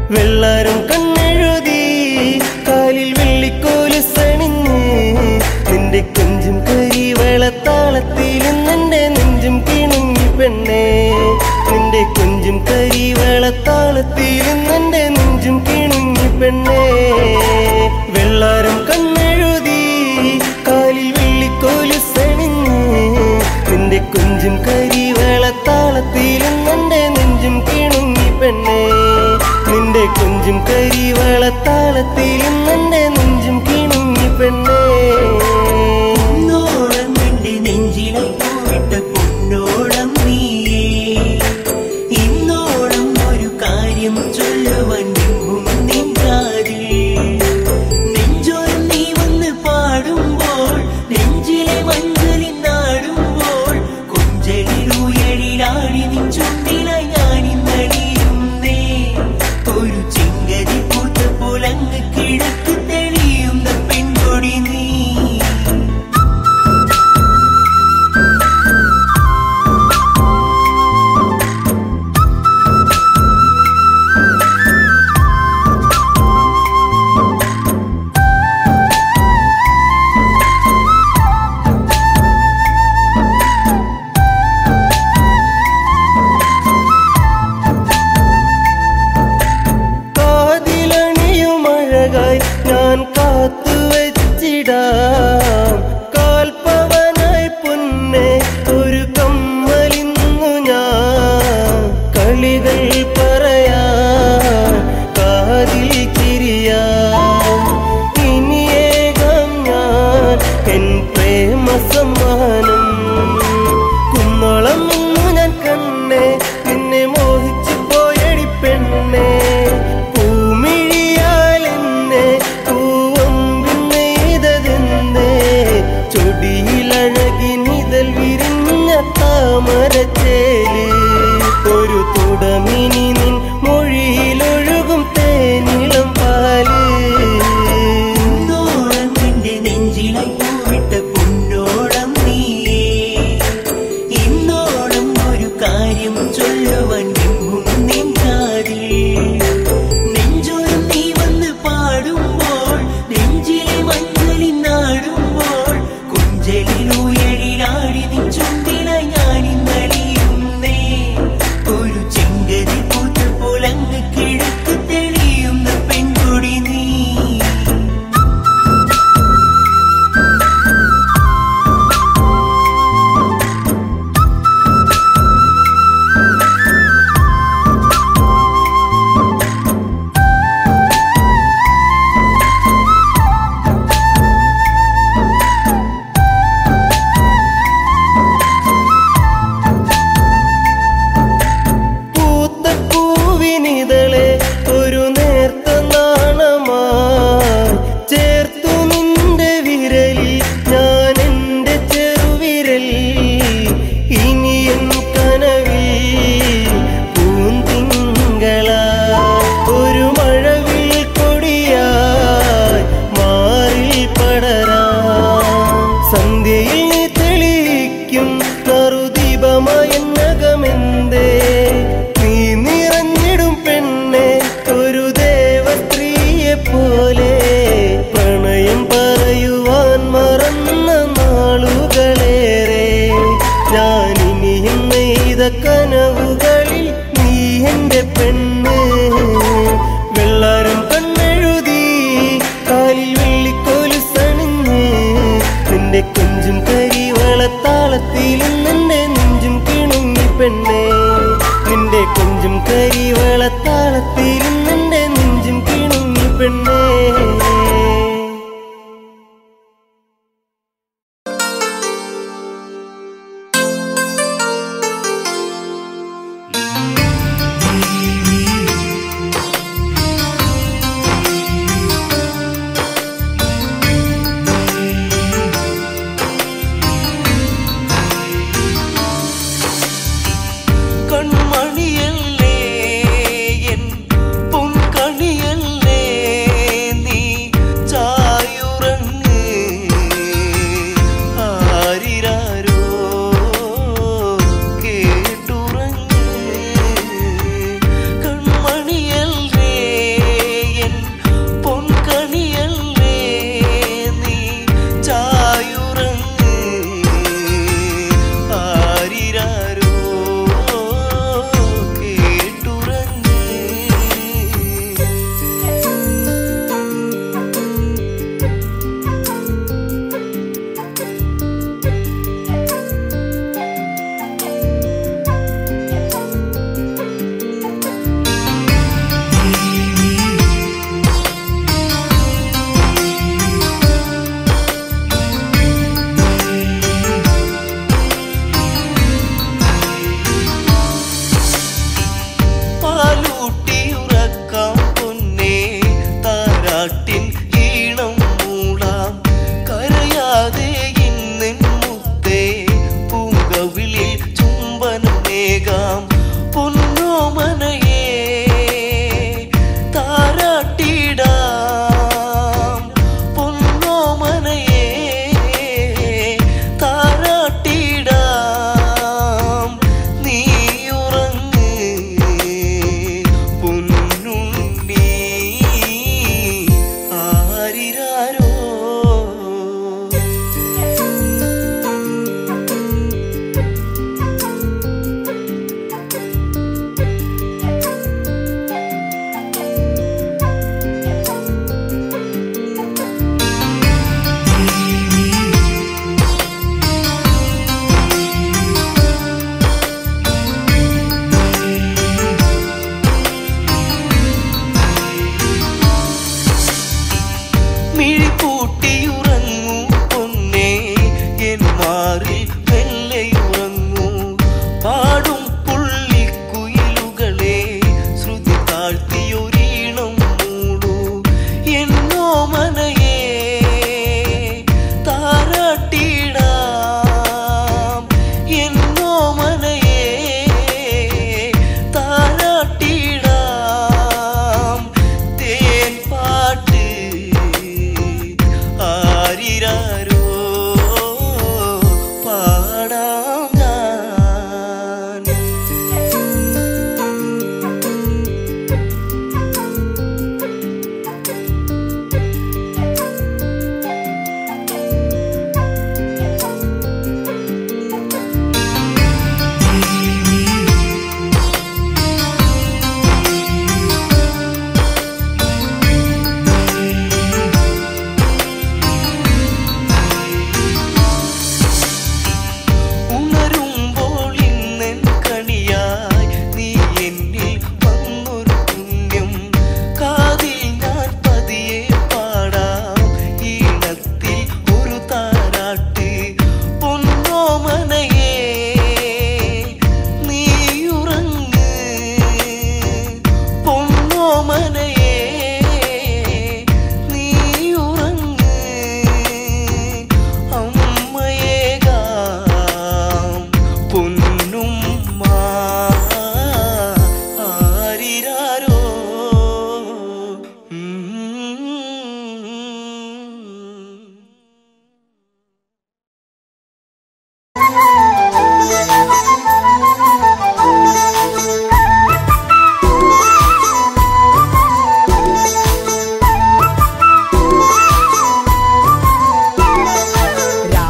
വെള്ളാരം കണ്ണെഴുതി കാലിൽ വെള്ളിക്കോല് സണിഞ്ഞ് നിന്റെ കൊഞ്ചും കരി വെളത്താളത്തിലും നിന്റെ നെഞ്ചും കിണുങ്ങി പെണ്ണേ നിന്റെ കൊഞ്ചും കരി വെളത്താളത്തിലും നിന്റെ നെഞ്ചും കിണുങ്ങി പെണ്ണേ വെള്ളാരം കണ്ണെഴുതി കാലിൽ വെള്ളിക്കോല് സണിഞ്ഞ് നിന്റെ കൊഞ്ചും കരി വെളത്താളത്തിലും നിന്റെ നെഞ്ചും കിണുങ്ങി പെണ്ണേ നിന്റെ കൊഞ്ചും കരി വെളത്താളത്തിലും നിന്റെ നെഞ്ചും കിണുങ്ങി പെണ്ണേ പൊന്നോളം നിന്റെ നെഞ്ചിലെ പൂവിട്ട പൊന്നോളം നീയേ ഇന്നോളം ഒരു കാര്യം ചൊല്ലുവാൻ നിമ്പും നിൻകാതിൽ നെഞ്ചോരം നീ വന്ന് പാടുമ്പോൾ നെഞ്ചിലെ മഞ്ചലിൽ നാടുമ്പോൾ കൊഞ്ചലിലുയരിലാടി നിൻ ചുണ്ടിലായി ഞാനിന്നടിയുന്നേ ഒരു ചിങ്കരി പൂത്ത പുലങ്ങ് കിഴക്ക് തെളിയുന്ന പെൺകൊടി നീ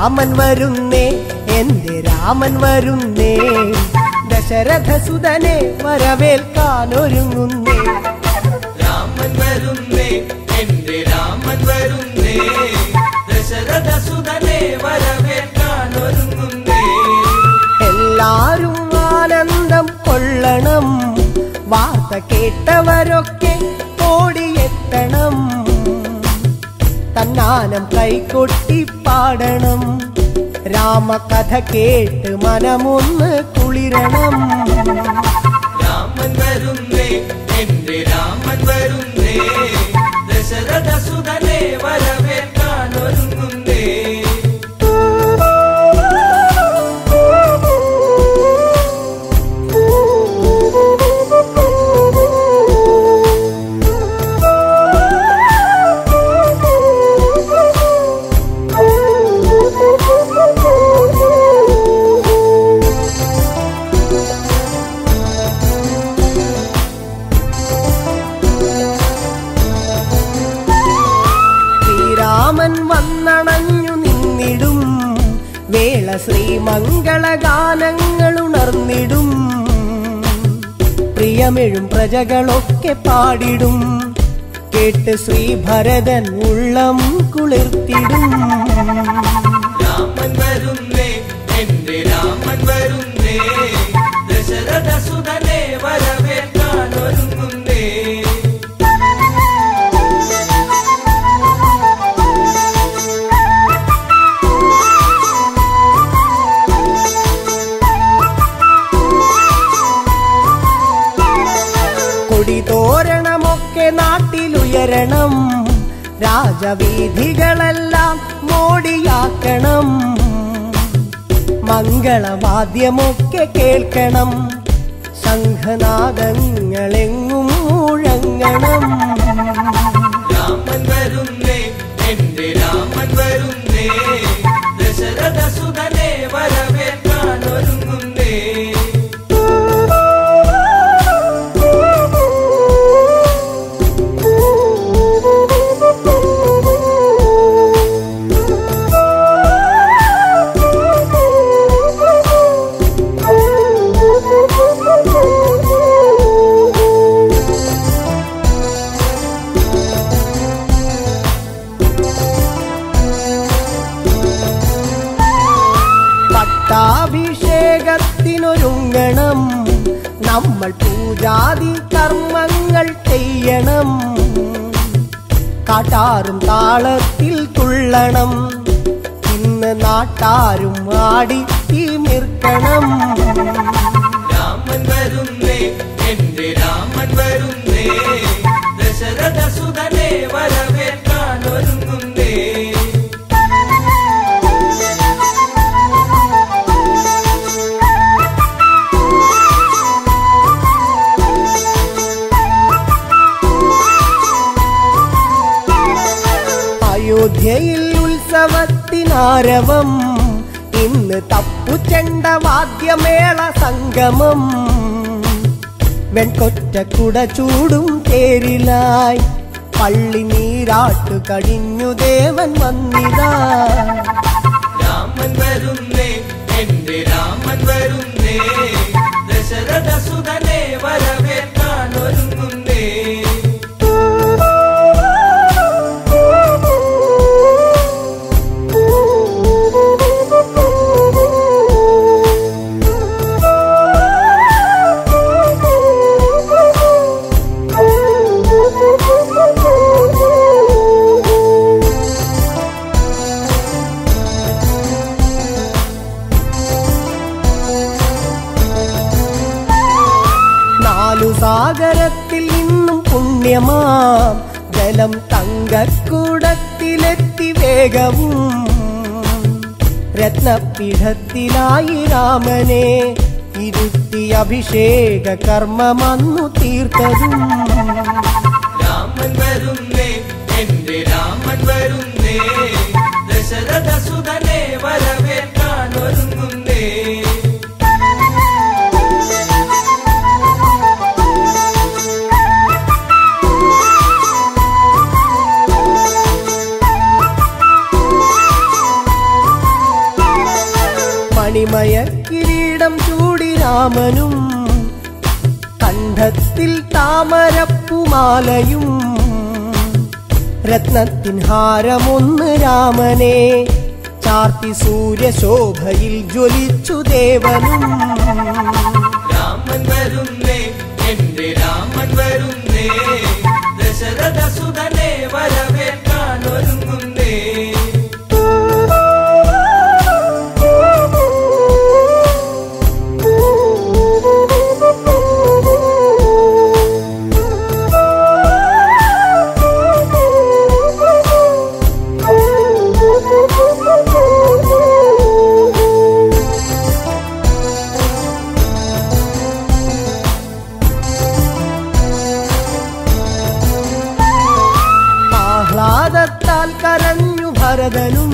രാമൻ വരുന്നേ എന്റെ രാമൻ വരുന്നേ ദശരഥസുതനെ വരവേൽക്കാനൊരുങ്ങുന്നേ രാമൻ വരുന്നേ എന്റെ രാമൻ വരുന്നേ ദശരഥ സുതനെ വരവേൽക്കാൻ ഒരുങ്ങുന്നേ എല്ലാരും ആനന്ദം കൊള്ളണം വാർത്ത കേട്ടവരൊക്കെ ഓടിയെത്തണം തന്നാനം കൈകൊട്ടി പാടണം രാമകഥ കേട്ട് മനമൊന്ന് കുളിരണം രാമൻ വരുന്നേ എന്റെ രാമൻ വരുന്നേ ദശരഥ സുതനെ വരവേൽക്കാൻ ഒരുങ്ങുന്നേ ശ്രീരാമൻ വന്നണഞ്ഞു നിന്നിടും വേള ശ്രീമംഗളഗാനങ്ങൾ ഉണർന്നിടും പ്രിയമെഴും പ്രജകളൊക്കെ പാടിടും കേട്ട് ശ്രീഭരതൻ ഉള്ളം കുളിർത്തിടും രാമൻ വരുന്നേ എന്റെ രാമൻ വരുന്നേ ദശരഥ സുതനെ വരവേൽക്കാൻ ഒരുങ്ങുന്നേ കൊടിതോരണമൊക്കെ നാട്ടിലുയരണം രാജവീഥികളെല്ലാം മോടിയാക്കണം മംഗളവാദ്യമൊക്കെ കേൾക്കണം ശംഖനാദങ്ങളെങ്ങും മുഴങ്ങണം രാമൻ വരുന്നേ എന്റെ രാമൻ വരുന്നേ ദശരഥ സുതനെ വരവേൽക്കാൻ ഒരുങ്ങുന്നേ പട്ടാഭിഷേകത്തിനൊരുങ്ങണം നമ്മൾ പൂജാതി കർമ്മങ്ങൾ ചെയ്യണം കാട്ടാറും താളത്തിൽ തുള്ളണം ഇന്ന് നാട്ടാരും ആടി തിമിർക്കണം രാമൻ വരുന്നേ എന്റെ രാമൻ വരുന്നേ ദശരഥ സുതനെ വരവേൽക്കാൻ ഒരുങ്ങുന്നേ അയോധ്യയിൽ ഉത്സവത്തിനാരവം ഇന്ന് തപ്പുചെണ്ട വാദ്യമേള സംഗമം വെൺകൊറ്റ കുട ചൂടും തേരിലായി പള്ളി നീരാട്ടു കഴിഞ്ഞു ദേവൻ വന്നിതാ രാമൻ വരുന്നേ എന്റെ രാമൻ വരുന്നേ ദശരഥ സുതനെ വരവേൽക്കാൻ ഒരുങ്ങുന്നേ നാലു സാഗരത്തിൽ നിന്നും പുണ്യമാം ജലം തങ്കക്കൂടത്തിലെത്തി വേഗവും രത്നപീഠത്തിലായി രാമനെ ഇരുത്തി അഭിഷേക കർമ്മമന്നു തീർത്തതും രാമൻ വരുന്നേ എന്റെ രാമൻ വരുന്നേ ദശരഥ സുതനെ വരവേൽക്കാൻ ഒരുങ്ങുന്നേ രാമനും കണ്ഠത്തിൽ താമരപ്പുമാലയും രത്നത്തിൻ ഹാരമൊന്ന് രാമനെ ചാർത്തി സൂര്യശോഭയിൽ ജ്വലിച്ചു ദേവനും രാമൻ വരുന്നേ എന്റെ രാമൻ വരുന്നേ ദശരഥ സുതനെ വരവേൽക്കാൻ ഒരുങ്ങുന്നേ ആഹ്ലാദത്താൽ കരഞ്ഞു ഭരതനും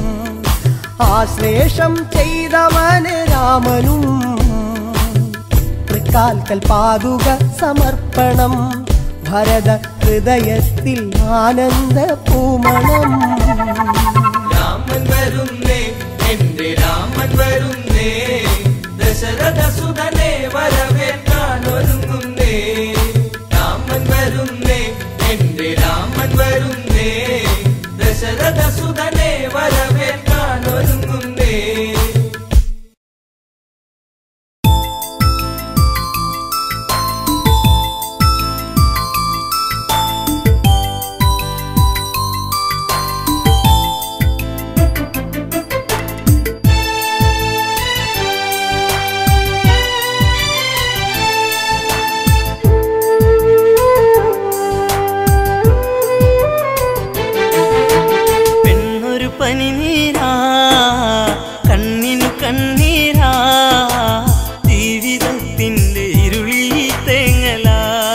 ആശ്ലേഷം ചെയ്തവന് രാമനും തൃക്കാൽക്കൽ പാതുക സമർപ്പണം ഭരത ഹൃദയത്തിൽ ആനന്ദ പൂമണം രാമൻ വരുന്നേ എന്റെ രാമൻ വരുന്നേ ദശരഥ സുതനെ വരവേൽക്കാൻ ഒരുങ്ങുന്നേ രാമൻ വരുന്നേ എന്റെ രാമൻ വരുന്നേ ദശരഥ സുതനെ വരവേൽക്കാൻ ഒരുങ്ങുന്നേ പെണ്ണൊരു പനിനീരാ കണ്ണിനു കണ്ണീരാ ജീവിതത്തിന്റെ ഇരുളിൽ തേങ്ങല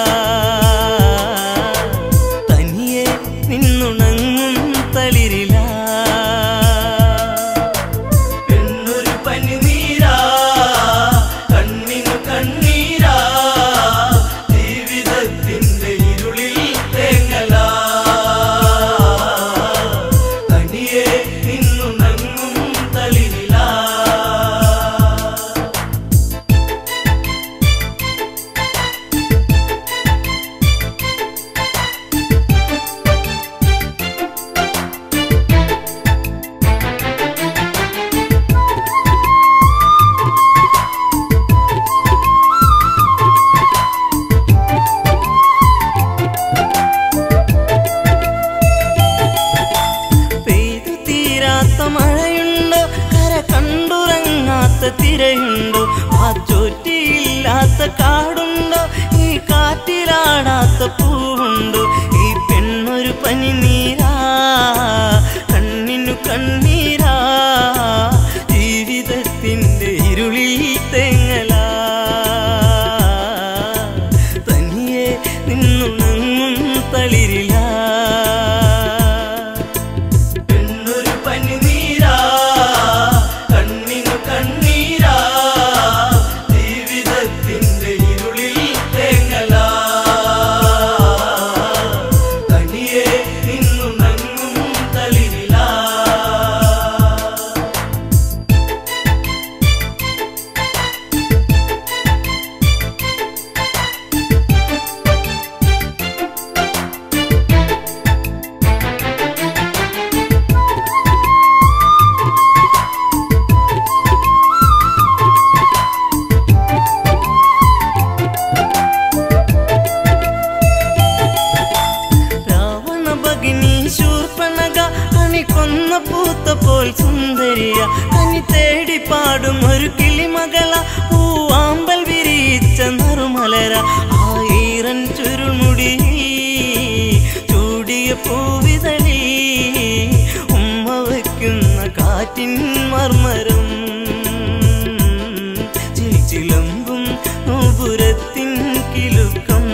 തനിയെ നിന്നുണങ്ങും തളിരില പെണ്ണൊരു പനിനീരാ കണ്ണിനു കണ്ണീരാ ജീവിതത്തിന്റെ ഇരുളിൽ തേങ്ങല തനിയെ നിന്നുണങ്ങും തളിരില പെയ്തു തീരാത്ത മഴയുണ്ടോ കര കണ്ടുറങ്ങാത്ത തിരയുണ്ടോ ആ ചോറ്റിയില്ലാത്ത കാടുണ്ടോ ഈ കാറ്റിലാടാത്ത പൂവുണ്ടോ ഈ പെണ്ണൊരു പനിനീരാ കണ്ണിനു കണ്ണീരാ ജീവിതത്തിന്റെ ഇരുളിൽ തെങ്ങല തനിയെ നിന്നുണങ്ങും തളിരില പെണ്ണൊരു പനിനീരാ കണ്ണിനു കണ്ണീരാ ജീവിതത്തിന്റെ ഇരുളിൽ തേങ്ങല തനിയെ നിന്നുണങ്ങും തളിരില രാവണ ഭഗിനി ശൂർപ്പണക അണി കൊന്ന പൂത്ത പോൽ സുന്ദരിയ അനി തേടി പാടും ഒരു കിളിമകള പൂവാമ്പൽ വിരിച്ച നറുമലര ആയിരൻ ചുരുൾമുടി ചൂടിയ പൂവിതളി ഉമ്മ വയ്ക്കുന്ന കാറ്റിൻ മർമരം ചിലമ്പും നോപുരത്തിൻ കിലുക്കം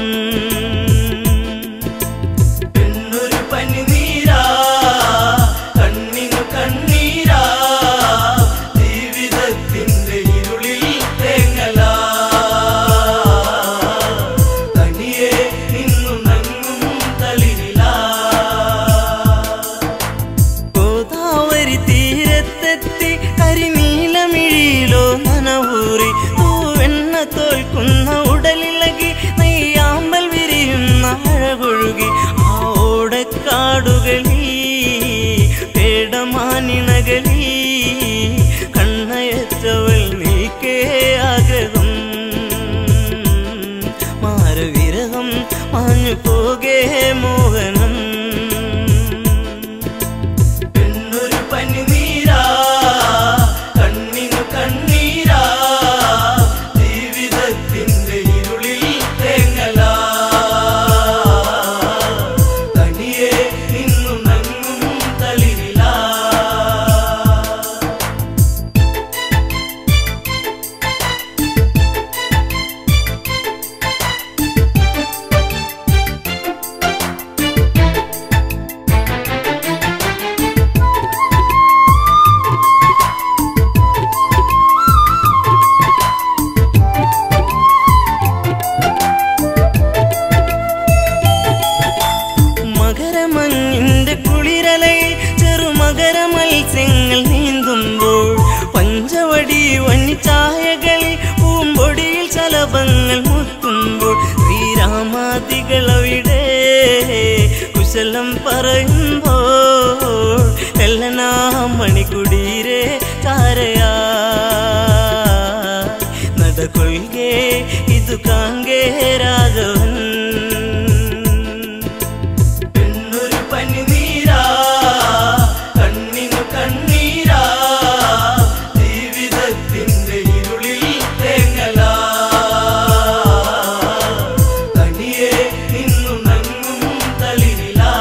പെണ്ണൊരു പനിനീരാ കണ്ണിനു കണ്ണീരാ ജീവിതത്തിന്റെ ഇരുളിൽ തേങ്ങല തനിയെ പോകേ മോഹനം പെണ്ണൊരു പനിനീരാ കണ്ണിനു കണ്ണീരാ ജീവിതത്തിന്റെ ഇരുളിൽ തേങ്ങലാ തനിയെ നിന്നും നങ്ങും തളിരിലാ മകരമഞ്ഞിന്റെ കുളിരലയിൽ ചെറുമകര മത്സ്യങ്ങൾ നീന്തുമ്പോൾ പഞ്ചവടി വന്നിച്ചായകളിൽ പൂമ്പൊടിയിൽ ശലഭങ്ങൾ മുത്തുമ്പോൾ ശ്രീരാമാദികളവിടെ കുശലം പറയുമ്പോൾ എല്ലനാ മണിക്കുടീരെ ചാരയാ നടകൊள்കെ ഇതു കാങ്കേ രാഘവൻ പെണ്ണൊരു പനിനീരാ കണ്ണിനു കണ്ണീരാ ജീവിതത്തിന്റെ ഇരുളിൽ തേങ്ങലാ തനിയെ നിന്നു നങ്ങും തളിരിലാ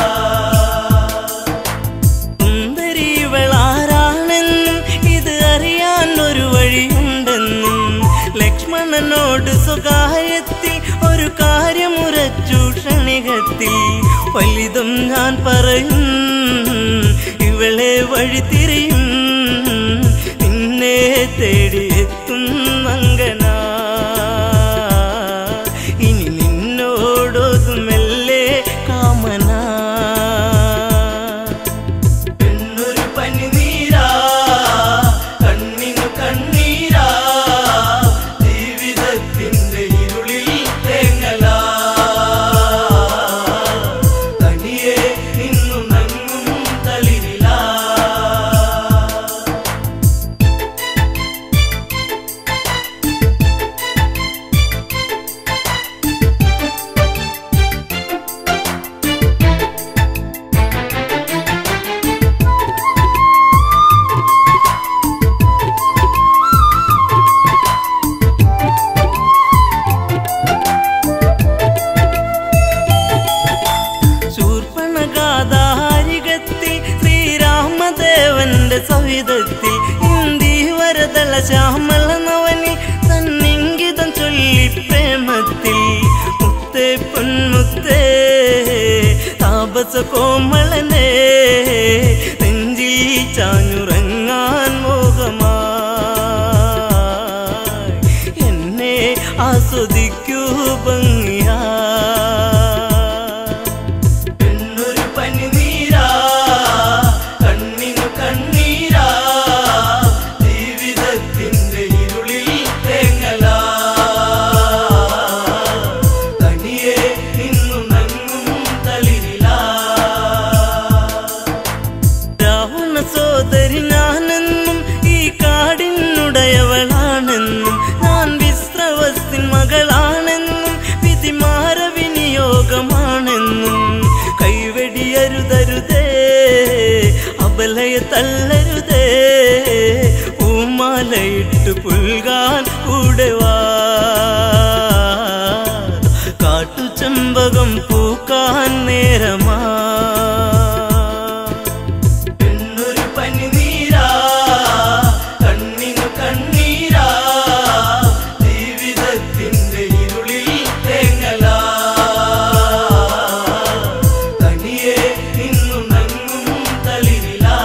സുന്ദരിവളാരാണെന്നും ഇത് അറിയാൻ ഒരു വഴിയുണ്ടെന്നും ലക്ഷ്മണനോട് സ്വകാര്യത്തിൽ ഒരു കാര്യമുറച്ചു ക്ഷണികത്തിൽ വലുതും ഞാൻ പറയും ഇവളെ വഴി തിരിയും നിന്നെ തേടിയെത്തും മങ്കനാ ഇനി നിന്നോടൊതുമെല്ലേ കാമനാ പെണ്ണൊരു പനിനീരാ കണ്ണിനു കണ്ണീരാ ജീവിതത്തിന്റെ ഇരുളിൽ തേങ്ങലാ തനിയെ നിന്നു നങ്ങും തളിരിലാ ശൂർപ്പണഗാധാരികത്തിൽ ശ്രീരാമദേവന്റെ സവിധത്തിൽ ഇന്ദീവരതള ശ്യാമള നവനി തന്നിങ്കിതം ചൊല്ലി പ്രേമത്തിൽ മുത്തേ പൊന്മുത്തേ താപസ കോമളനെ നെഞ്ചിൽ ചാഞ്ഞുറങ്ങാൻ മോഹമായി എന്നെ ആസ്വദിക്കൂ ഭംഗിയാ പെണ്ണൊരു പനിനീരാ കണ്ണിനു കണ്ണീരാ ജീവിതത്തിന്റെ ഇരുളിൽ തേങ്ങലാ തനിയെ നിന്നു നങ്ങും തളിരിലാ രാവണ സോദരി ഞാനെന്നും ഈ കാടിനുടയവളാണെന്നും ഞാൻ വിശ്രവസിൻ മകളാണെന്നും വിധിമാര വിനിയോഗമാണെന്നും കൈവെടിയരുതരുതേ അബലയെ തള്ളരുതേ പൂമാലയിട്ട് പുൽകാൻ കൂടെ വാ കാട്ടുചെമ്പകം പൂക്കാൻ നേരമാ പെണ്ണൊരു പനിനീരാ കണ്ണിനു കണ്ണീരാ ജീവിതത്തിന്റെ ഇരുളിൽ തേങ്ങലാ തനിയെ നിന്നു നങ്ങും തളിരിലാ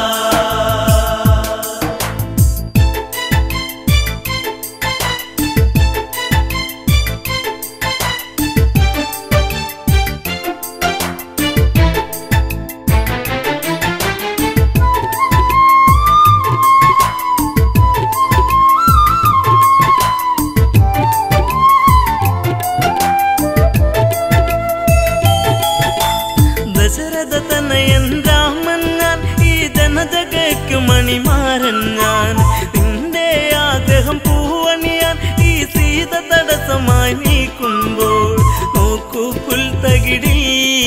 ദശരഥ തനയൻ രാമൻ ഞാൻ ഈ ജനജഗയ്ക്ക് മണിമാരൻ ഞാൻ നിന്റെ ആഗ്രഹം പൂവണിയാൻ ഈ സീത തടസ്സമായി നീക്കുമ്പോൾ നോക്കൂ പുൽത്തകിൽ തകിടിൽ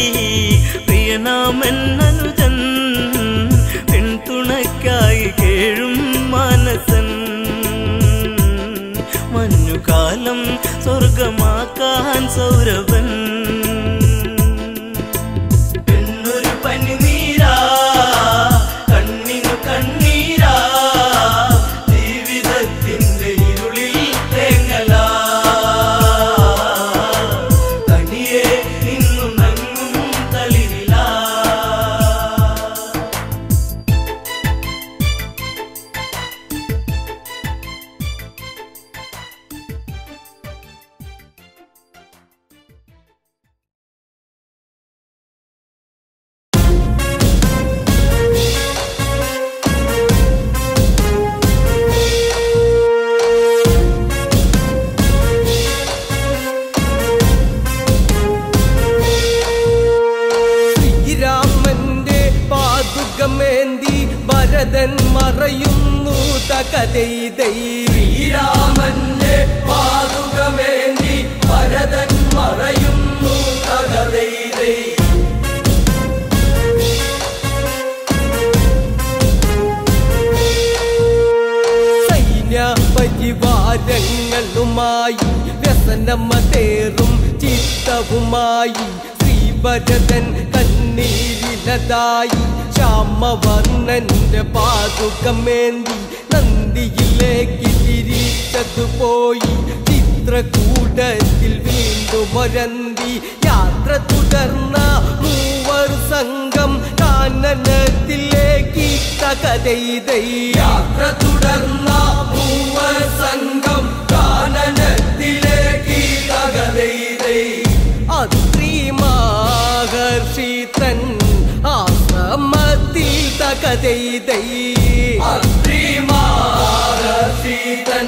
പ്രിയനാമെന്നനുജൻ പിന്തുണയ്ക്കായി കേഴും മാനസൻ മഞ്ഞുകാലം സ്വർഗമാക്കാൻ സൗരഭൻ എന്നൊരു പനിനീരാ കണ്ണിനു കണ്ണീരാ ജീവിതത്തിന്റെ ഇരുളിൽ തേങ്ങലാ തനിയെ നിന്നുണങ്ങും തളിരിലാ ശ്രീരാമന്റെ പാതുകമേന്തി ഭരതൻ മറയുന്നു തകതൈതൈ ശ്രീരാമന്റെ പാതുകമേന്തി ഭരതൻ മറയുന്നു തകതൈതൈ സൈന്യ പരിവാരങ്ങളുമായി വ്യസനമതേറും ചിത്തവുമായി ശ്രീഭരതൻ കണ്ണീരിലതായി ശ്യാമവർണ്ണന്റെ പാതുകമേന്തി നന്ദിയിലേക്ക് തിരിച്ചതു പോയി ചിത്രകൂടത്തിൽ വീണ്ടും ഒരന്തി യാത്ര തുടർന്ന മൂവർ സംഘം കാനനത്തിലേക്ക് തകതൈതൈ യാത്ര തുടർന്ന മൂവർ സംഘം കാനനത്തിലേക്ക് തകതൈതൈ അത്രി മഹർഷി തൻ ആശ്രമത്തിൽ തകതൈതൈ അത്രി മഹർഷി തൻ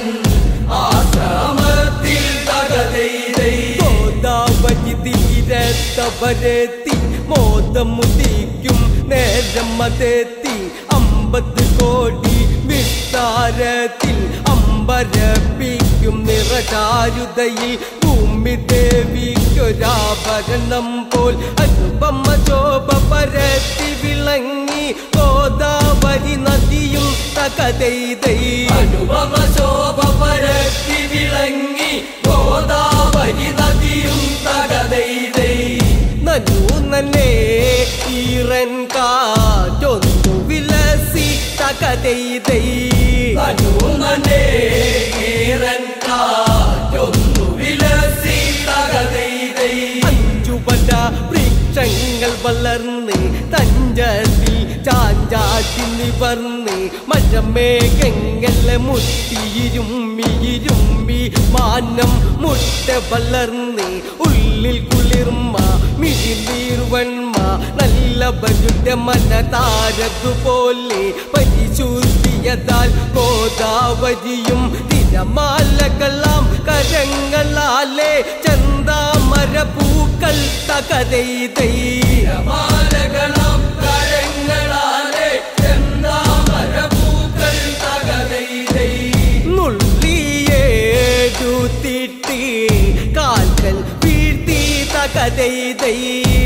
ആശ്രമത്തിൽ തകതൈതൈ ഗോദാവരി തീരത്തവരെത്തി മോദമുദിക്കും നേരം അതെത്തി അമ്പത് കോടി വിസ്താരത്തിൽ അമ്പരപ്പിക്കും നിറചാരുതയിൽ ഭൂമി ദേവിക്കൊരാഭരണം പോൽ അനുപമ ശോഭ പരത്തി വിളങ്ങി ഗോദാവരി നദിയും തകതൈതൈ അനുപമ ശോഭ പരത്തി വിളങ്ങി ഗോദാവരി നദിയും തകതൈതൈ നനു നല്ലേ ഈറൻ കാറ്റൊന്നു വിലസി തകതൈതൈ നനു നല്ലേ ഈറൻ കാറ്റൊന്നു വിലസി തകതൈതൈ അഞ്ചുപട വൃക്ഷങ്ങൾ വളർന്ന് തഞ്ചത്തിൽ ചാഞ്ചാട്ടി നിവർന്ന് മഴമേഘങ്ങളെ മുത്തിയിരുമ്മിയിരുമ്പി മാനം മുട്ട വളർന്ന് ഉള്ളിൽ കുളിർമ മിഴിനീർവൺമ നല്ല ബജുടെ മന താരതുപോലെ പരിശുദ്ധിയതാൽ ഗോദാവരിയും തിരമാലകളാം കരങ്ങളാലെ ചന്താമര പൂക്കൾ തകതൈതൈ തിരമാലകളാം കരങ്ങളാലെ ചന്താമര പൂക്കൾ തകതൈതൈ നുള്ളിയേടുത്തിട്ട് കാൽക്കൽ വീഴ്ത്തി തകതൈതൈ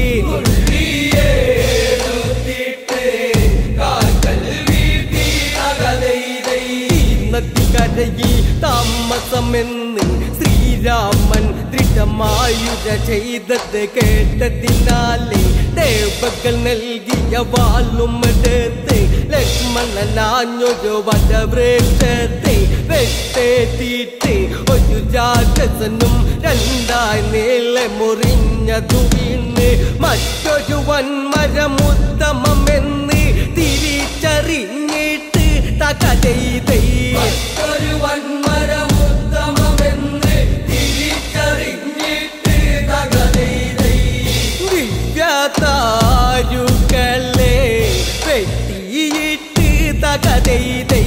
നദിക്കരയിൽ താമസമെന്ന് ശ്രീരാമൻ ദൃഢമായുധ ചെയ്തത് കേട്ടതിനാലെ ദേവകൾ നൽകിയ വാളുമെടുത്ത് ലക്ഷ്മണനാഞ്ഞൊരു വടവൃക്ഷത്തെ വെട്ടേറ്റിട്ട് ഒരു രാക്ഷസനും രണ്ടായി നീളെ മുറിഞ്ഞതു വീണ് മറ്റൊരു വൻമരമുത്തമെന്ന് തിരിച്ചറിഞ്ഞിട്ട് തകതൈതൈ മറ്റൊരു വൻമരമുത്തമെന്ന് തിരിച്ചറിഞ്ഞിട്ട് തകതൈതൈ ദിവ്യതാരുകളെ വെട്ടിയിട്ട് തകതൈതൈ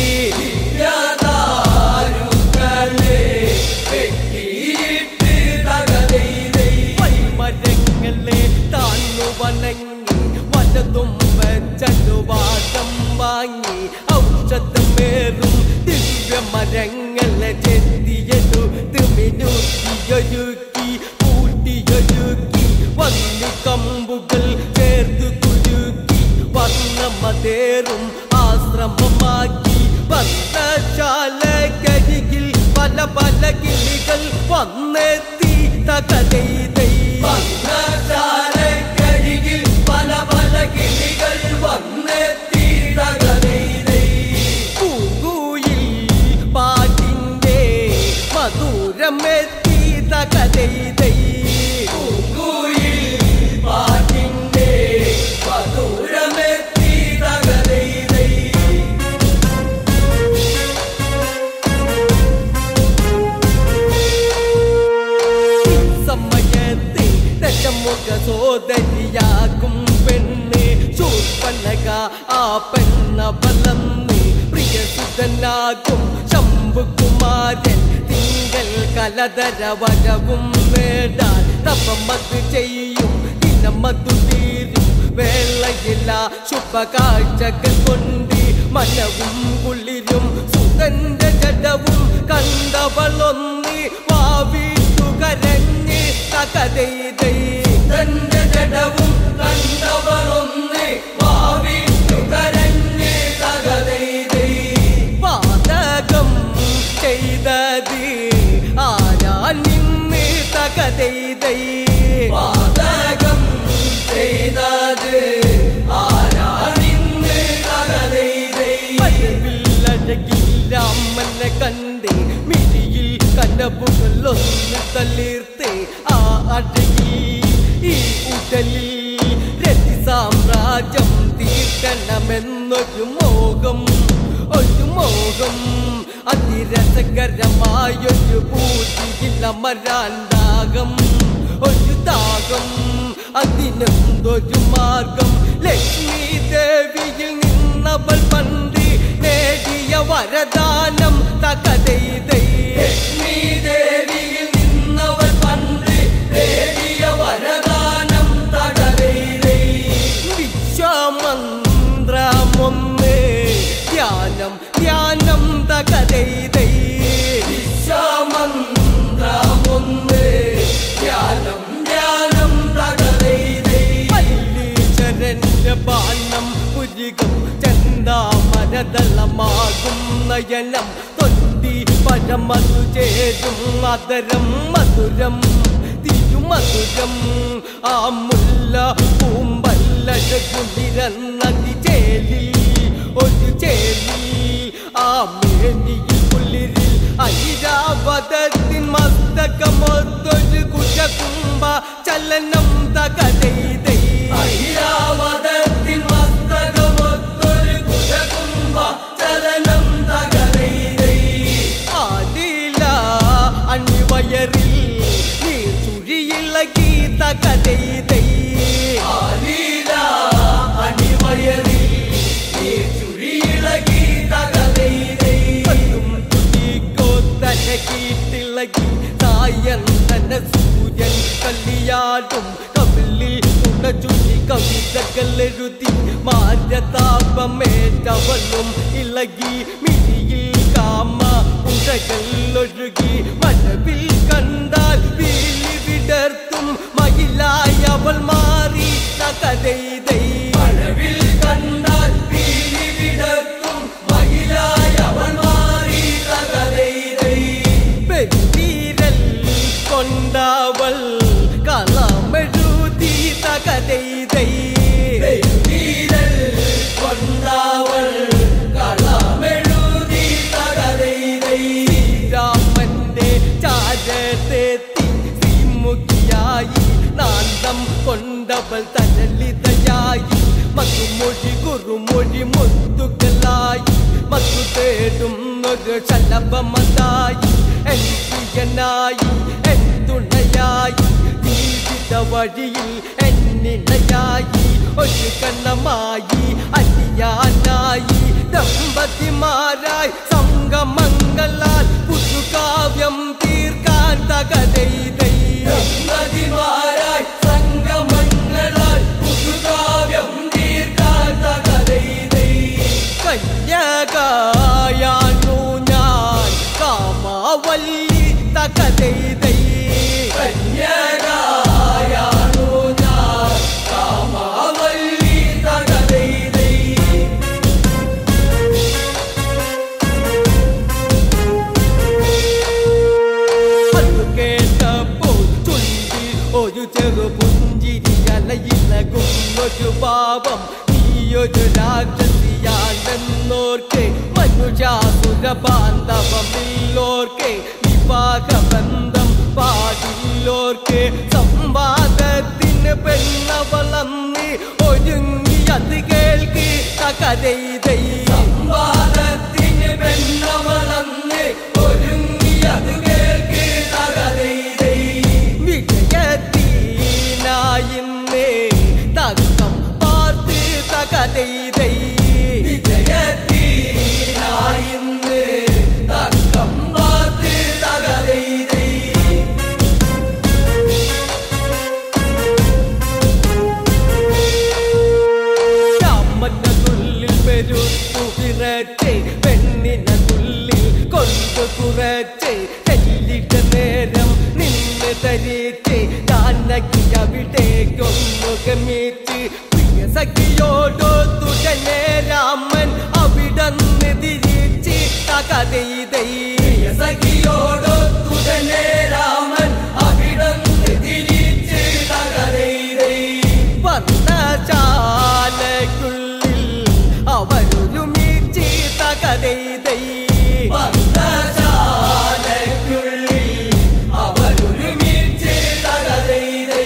ദിവ്യതാരുകളെ വെട്ടിയിട്ട് തകതൈതൈ മരങ്ങളെ താന്നു വണങ്ങി വലതും വെച്ചനുവാദം വാങ്ങി ഔഷധമേറും ദിവ്യമരങ്ങളെ ചെത്തിയതു തിമിനുക്കിയൊരുക്കി കൂട്ടിയൊരുക്കി വന്നു കൊലയാകും പെണ്ണ് ശൂർപ്പനക ആ പെണ്ണവലന്ന് പ്രിയസുതനാകും ശംഭുകുമാരൻ തിങ്കൾ കലതര വരവും നേടാൻ തപമത് ചെയ്യും ദിനമതു തീരും വേളയില്ല ശുഭകാഴ്ചകൾ കൊണ്ട് മനവും കുളിരും സുതന്റെ ജഡവും കണ്ടവളൊന്ന് വാവിട്ടു കരഞ്ഞ് തകതൈതൈ തന്റെ ജഡവും കണ്ടവളൊന്ന് വാവിട്ടു കരഞ്ഞ് തകതൈതൈ പാതകം ചെയ്തത് ആരാ നിന്ന് തകതൈതൈ പാതകം ചെയ്തത് ആരാ നിന്ന് തകതൈതൈ അഴകിൽ രാമനെ കണ്ട് മിഴിയിൽ കനവുകളൊന്ന് തളിർത്ത് ആ അഴകി ഈ ഉടലിൽ രതി സാമ്രാജ്യം തീർക്കണമെന്നൊരു മോഹം ഒരു മോഹം അതിരസകരമായൊരു പൂതിയിൽ അമരാണ്ടാകം ഒരു ദാഹം അതിനെന്തൊരു മാർഗം ലക്ഷ്മി ദേവിയിൽ നിന്നവൾ പണ്ട് നേടിയ വരദാനം തകതൈതൈ ലക്ഷ്മി ദേവിയിൽ നിന്നവൾ പണ്ട് നേടിയ വരദാനം തകതൈതൈ വിശ്വമന്ത്രമൊന്ന് ധ്യാനം ധ്യാനം തകതൈതൈ വിശ്വമന്ത്രമൊന്ന് ധ്യാനം ധ്യാനം തകതൈതൈ പല്ലീശ്വരന്റെ ബാണം പുരികം ചന്താമരതളമാകും നയനം തൊണ്ടി പരമതു ചേരും മധുരം മധുരം തിരുമധുരം ആ മുല്ല പൂമ്പല്ലഴകുളിരന്നതി ചേലി ഒരു ചേലി ആ മേനിയിൽ കുളിരിൽ ഐരാവതത്തിൻ മസ്തകമൊത്തൊരു കുശകുംഭ ചലനം തകതൈതൈ ഐരാവതത്തിൻ മസ്തകമൊത്തൊരു കുശകുംഭ ചലനം തകതൈതൈ ആദില അണിവയറിൽ നീ ചുഴിയിളകി തകതൈതൈ ആദില അണിവയറിൽ നീ ചുഴിയിളകി തകതൈതൈ പത്തും തുടിക്കോ തലകീട്ടിളകി തായൻ തന്നെ സൂര്യൻ കല്ലിയാടും കവിളിൽ ചുഴി കവിതകൾ എഴുതി മാറ്റതാപമേറ്റവളും ഇളകി മിഴിയിൽ കാമ ഉടകൾ ഒഴുകി മഴവിൽ കണ്ടാൽ വീലി വിടർത്തും മയിലായി അവൾ മാറി തകതൈതൈ മഴവിൽ കണ്ടാൽ വീലി വിടർത്തും മയിലായി അവൾ മാറി തകതൈതൈ പെരുവീരൽ കൊണ്ടവൾ കളമെഴുതി തകതൈതൈ പെരുവീരൽ കൊണ്ടവൾ കളമെഴുതി തകതൈതൈ രാമന്റെ ചാരത്തെത്തി ശ്രീമുഖിയായി നാന്തം കൊണ്ടവൾ തരളിതയായി മധുമൊഴി കുറുമൊഴി മുത്തുകളായി മധു തേടും ഒരു ശലഭമതായി എൻ പ്രിയനായി എൻ തുണയായി ജീവിത വഴിയിൽ എന്നിണയായി ഒരു കണ്ണമായി അലിയാനായി ദമ്പതിമാരായി സംഗമങ്ങളാൽ പുതുകാവ്യം തീർക്കാൻ തകതൈതൈ ദമ്പതിമാരായി സംഗമങ്ങളാൽ പുതുകാവ്യം തീർക്കാൻ തകതൈതൈ കന്യകായാണു ഞാൻ കാമാവല്ലി തകതൈതൈ കന്യകായാണു ഞാൻ കാമാവല്ലി തകതൈതൈ അത് കേട്ടപ്പോൾ ചുണ്ടിൽ ഒരു ചെറു പുഞ്ചിരി അലയിലകും ഒരു പാപം നീയൊരു രാക്ഷസിയാണെന്നോർക്കെ മനുഷ്യാസുര ബാന്ധവമില്ലോർക്കെ വിവാഹബന്ധം പാടില്ലോർക്കെ സംവാദത്തിന് പെണ്ണവളന്ന് ഒരുങ്ങി അത് കേൾക്കി തകതൈതൈ സംവാദത്തിന് പെണ്ണവളന്ന് ഒരുങ്ങി അത് കേൾക്കി തകതൈതൈ വിജയത്തിനായിന്നേ തകതൈതൈ വിജയത്തീനായിന്ന് തക്കം പാത്ത് തകതൈതൈ ചമ്മന്നുള്ളിൽ പെരുത്തു വിറച്ചേ പെണ്ണിനുള്ളിൽ കൊണ്ടു കുറച്ചേ ചെല്ലിട്ട നേരം നിന്ന് തരിച്ചേ ജാനകി അവിടേക്കൊന്നു ഗമിച്ച് പ്രിയ സഖിയോടൊത്തു തന്നെ രാമൻ അവിടന്ന് തിരിച്ച് തകതൈതൈ പ്രിയ സഖിയോടൊത്തു തന്നെ രാമൻ അവിടന്ന് തിരിച്ച് തകതൈതൈ വർണ്ണശാലയ്ക്കുള്ളിൽ അവരൊരുമിച്ച് തകതൈതൈ വർണ്ണശാലയ്ക്കുള്ളിൽ അവരൊരുമിച്ച് തകതൈതൈ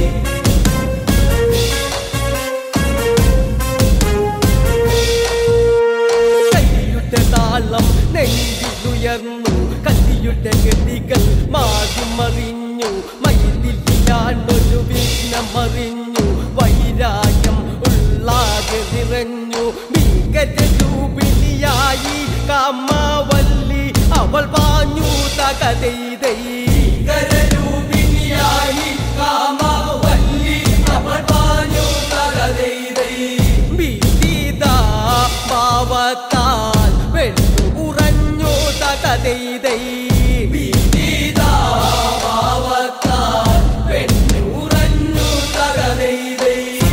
കൈയുടെ താളം നെഞ്ചിലുയർന്നു കത്തിയുടെ ഗതികൾ മാറി മറിഞ്ഞു മൈതിലാണ്ടൊരു വിഘ്നമറിഞ്ഞു വൈരാഗ്യം ഉള്ളാകെ നിറഞ്ഞു ഭീകര രൂപിണിയായി കാമാവല്ലി അവൾ പാഞ്ഞു തകതൈതൈ ഭീകര രൂപിണിയായി കാമാവല്ലി അവൾ പാഞ്ഞു തകതൈതൈ വിവിധ ഭാവത്താൽ വെണ്ണു ഉറഞ്ഞു തകതൈതൈ വിവിധ ഭാവത്താൽ വെണ്ണു ഉറഞ്ഞു തകതൈതൈ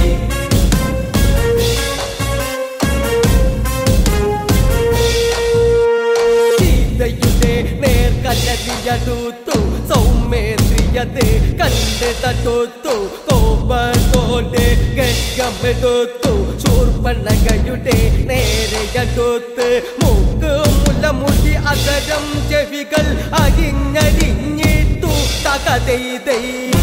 സീതയുടെ നേർക്കല്ലടിയടുത്തു സൗമേന്ദ്രിയത് കണ്ട് തട്ടുത്തു കോപത്തോടെ ഗംഗമെടുത്തു ശൂർപ്പണകയുടെ നേരെയടുത്ത് മൂക്ക് മുലമുടി അതരം ചെവികൾ അരിഞ്ഞരിഞ്ഞിട്ടു തകതൈതൈ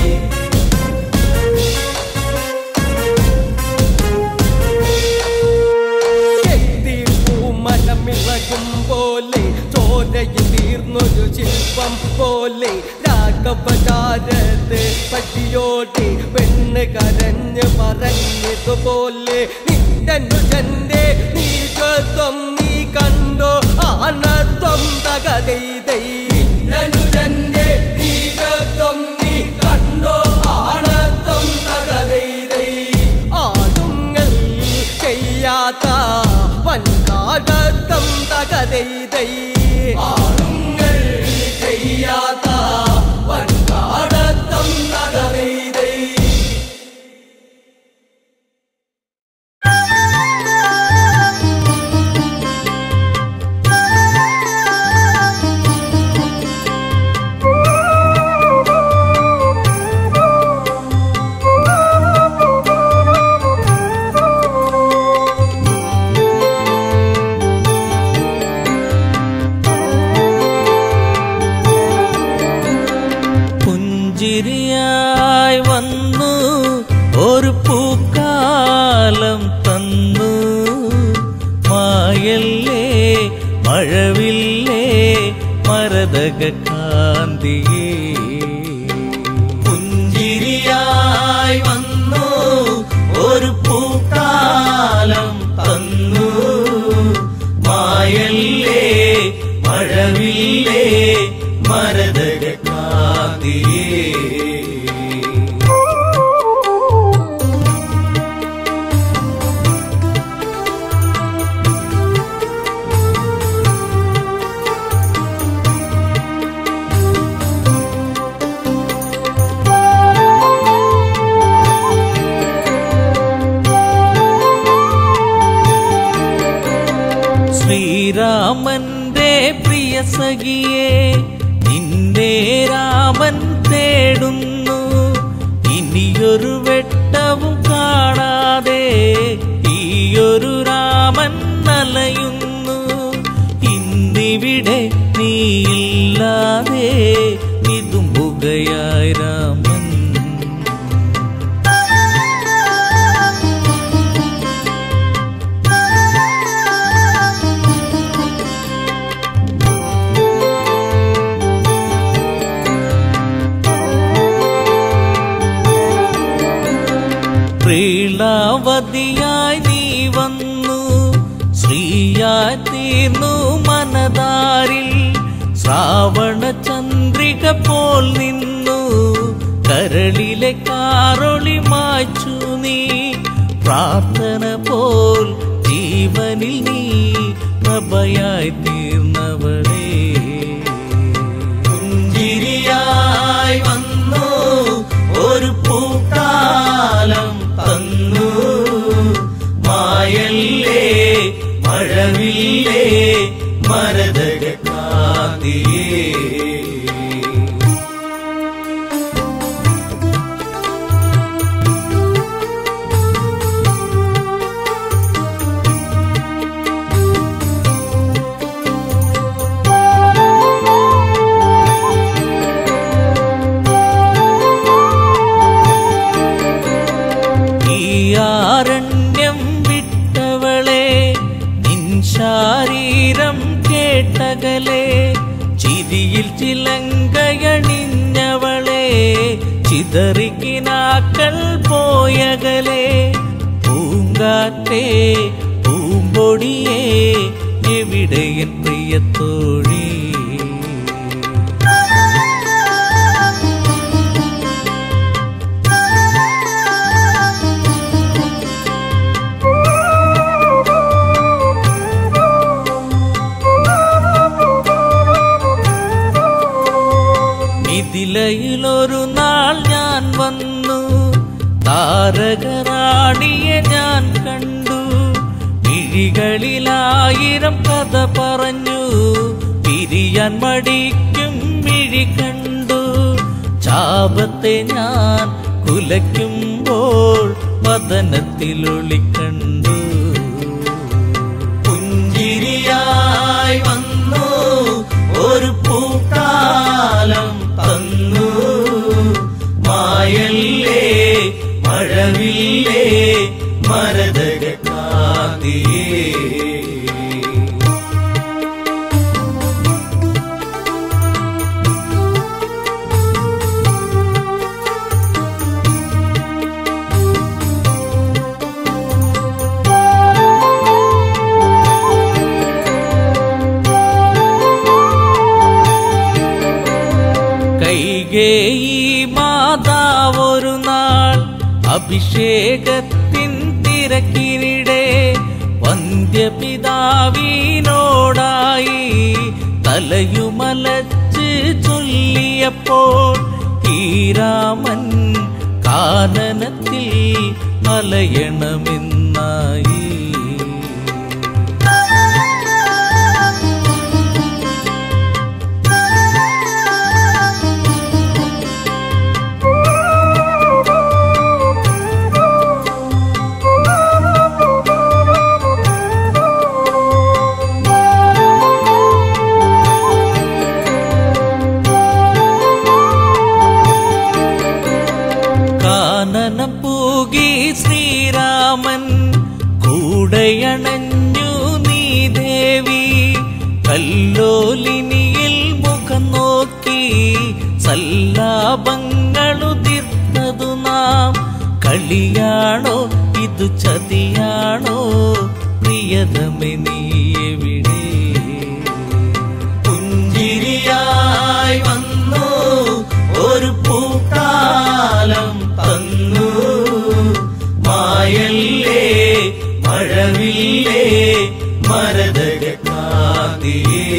മനമിളകും പോലെ ചോരയിൽ തീർന്നൊരു ശില്പം പോലെ രാഘവചാരത്ത് പട്ടിയോടെ പെണ്ണ് കരഞ്ഞ് പറഞ്ഞതുപോലെ നിന്നുജന്റെ നീചത്വം നീ കണ്ടോ ആനത്വം തകതൈതൈ നിന്നുജന്റെ നീചത്വം നീ കണ്ടോ ആനത്വം തകതൈതൈ ആടുങ്ങൾ ചെയ്യാത്ത വൻകാടത്തം തകതൈതൈ ആടുങ്ങൾ ചെയ്യാത്ത വൻകാടത്തം തകതൈതൈ പുഞ്ചിരിയായി വന്നു ഒരു പൂക്കാലം തന്നു മായല്ലേ മഴവില്ലേ മരതക കാന്തിയേ പുഞ്ചിരിയായി വന്നു ഒരു പൂക്കാലം തന്നു മായല്ലേ മഴവില്ലേ മരതക കാന്തിയേ ശ്രീരാമന്റെ പ്രിയ സഖിയെ നിന്നെ രാമൻ തേടുന്നു ഇനിയൊരു വെട്ടവും കാണാതെ ഈയൊരു രാമൻ നലയുന്നു ഇന്നിവിടെ നീയില്ലാതെ ഇതുമ്പുകയായി രാമൻ ലീലാവതിയായി നീ വന്നു ശ്രീയായി തീർന്നു മനതാരിൽ ശ്രാവണ ചന്ദ്രിക പോൽ നിന്നു കരളിലെ കാറൊളി മായ്ച്ചു നീ പ്രാർത്ഥന പോൽ ജീവനിൽ നീ പ്രഭയായി തീർന്നവളേ പുഞ്ചിരിയായി വന്നു ഒരു പൂക്കാലം തന്നു മായല്ലേ മഴവില്ലേ മരതക കാതിയേ ഈ ആരണ്യം വിട്ടവളെ നിൻ ശാരീരം കേട്ടകലെ ചിരിയിൽ ചിലങ്കയണിഞ്ഞവളെ ചിതറിക്കിനാക്കൾ പോയകലെ പൂങ്കാറ്റേ പൂമ്പൊടിയേ എവിടെയൻ പ്രിയത്തോഴി മിഥിലയിലൊരു നാൾ ഞാൻ വന്നു താരകറാണിയെ ഞാൻ കണ്ടു മിഴികളിലായിരം കഥ പറഞ്ഞു പിരിയാൻ മടിക്കും മിഴി കണ്ടു ചാപത്തെ ഞാൻ കുലയ്ക്കുമ്പോൾ വദനത്തിലൊളി കണ്ടു പുഞ്ചിരിയായി വന്നു ഒരു പൂക്കാലം തന്നു മായല്ലേ മഴവില്ലേ മരതക കാതിയേ കൈകേയി മാതാവൊരു നാൾ അഭിഷേകത്തിൻ തിരക്കിനിടെ വന്ധ്യപിതാവിനോടായി തലയുമലച്ച് ചൊല്ലിയപ്പോൾ ഈ രാമൻ കാനനത്തിൽ മലയണമെന്നായി കാനനം പൂകി ശ്രീരാമൻ കൂടയണഞ്ഞു നീ ദേവി കല്ലോലിനിയിൽ മുഖം നോക്കി സല്ലാപങ്ങളുതിർത്തതു നാം കളിയാണോ ഇതു ചതിയാണോ പ്രിയതമെ നീ എവിടെ പുഞ്ചിരിയായി വന്നു ഒരു പൂക്കാലം തന്നു മായല്ലേ മഴവില്ലേ മരതക കാതിയേ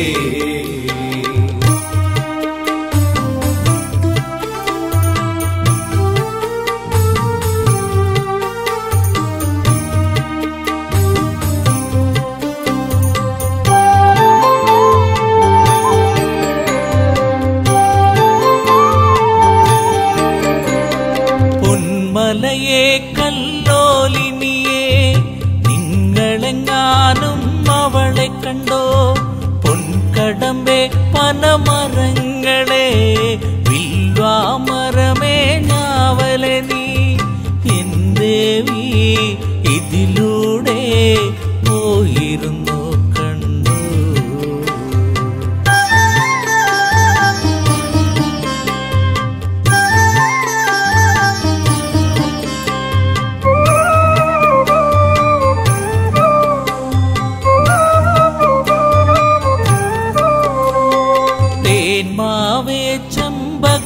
പൊന്മലയെ കല്ലോലിനിയെ നിങ്ങളെങ്ങാനും അവളെ കണ്ടോ പൊൻകടമ്പെ പനമരങ്ങളെ വിൽവാമരമേ ഞാവലെ നീ എന്തേവി ഇതിലൂടെ പോയിരുന്നു കണ്ടു ആ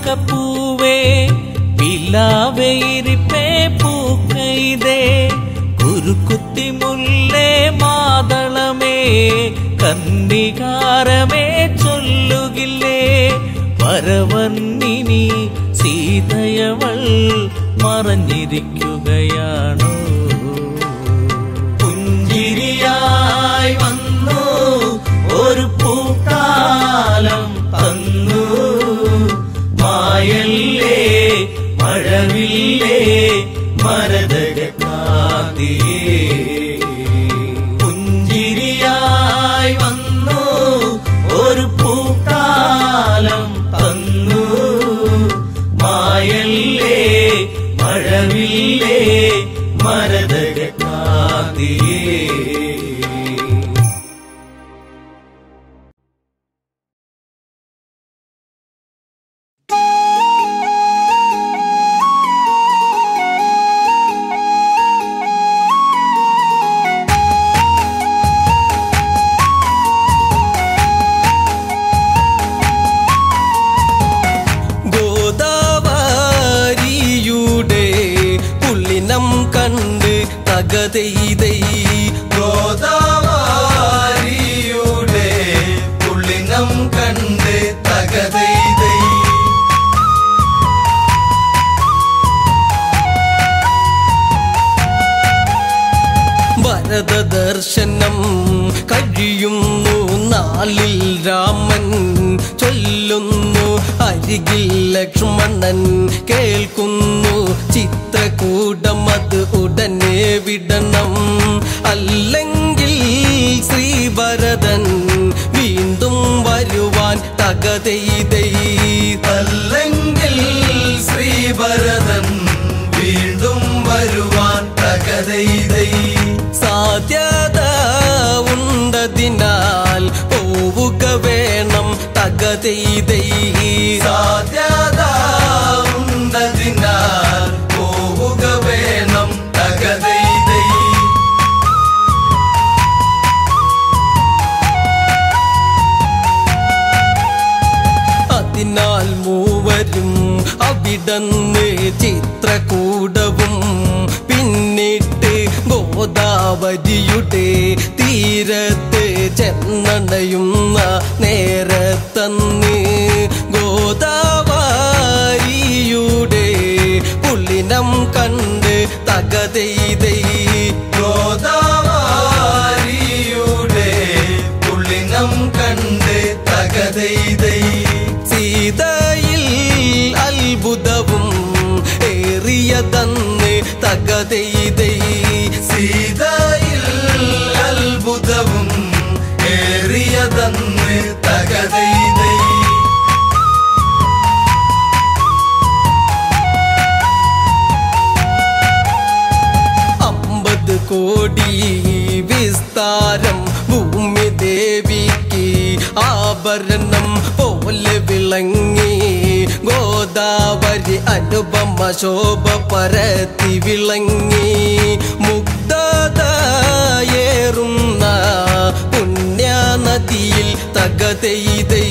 പൂവേ പിലാവേരിപ്പേ പൂക്കൈതേ കുരുക്കുത്തി മുല്ലേ മാതളമേ കന്നികാരമേ ചൊല്ലുകില്ലേ വരവന്നിനി സീതയവൾ മറഞ്ഞിരിക്കുകയാണോ പുഞ്ചിരിയായി വന്നു ഒരു പൂക്കാലം തന്നു മായല്ലേ മഴവില്ലേ മരതകാതിയേ പുഞ്ചിരിയായി വന്നു ഒരു പൂക്കാലം തന്നു മായല്ലേ മഴവില്ലേ മരതകാതിയേ ഗോദാവരിയുടെ പുള്ളിനം കണ്ട് തകതെയ്തൈ ഗോദാവരിയുടെ പുള്ളിനം കണ്ട് തകതെയ്തൈ ഭരത ദർശനം കഴിയുന്നു നാളിൽ രാമൻ ചൊല്ലുന്നു അരികിൽ ലക്ഷ്മണൻ കേൾക്കുന്നു ചിത്രകൂടം അത് ഉടനെ വിടണം അല്ലെങ്കിൽ ശ്രീഭരതൻ വീണ്ടും വരുവാൻ തകതെയ്തൈ അല്ലെങ്കിൽ ശ്രീഭരതൻ വീണ്ടും വരുവാൻ തകതെയ്തൈ സാധ്യത ഉണ്ടതിനാൽ പോവുക വേണം തകതെയ്തൈ സാധ്യത ഉണ്ടതിനാൽ പോവുക വേണം തകതെയ്തൈ അതിനാൽ മൂവരും അവിടന്ന് ചിത്രകൂടവും പിന്നിട്ട് ഗോദാവരിയുടെ തീരത്ത് ചെന്നണയുന്ന നേരത്തന്ന് ഗോദാവരിയുടെ പുള്ളിനം കണ്ട് തകതെയ്തൈ ഗോദാവരിയുടെ പുള്ളിനം കണ്ട് തകതെയ്തൈ സീതയിൽ അത്ഭുതവും ഏറിയതന്ന് തകതെയ്തൈ സീതയിൽ അത്ഭുതവും ഏറിയതന്ന് തകതെയ്തൈ അമ്പത് കോടി വിസ്താരം ഭൂമി ദേവിക്ക് ആഭരണം പോലെ വിളങ്ങി ഗോദാവരി അനുപമ ശോഭ പരത്തി വിളങ്ങി മുഗ്ധതയേറുന്ന പുണ്യനദിയിൽ തകതെയ്തൈ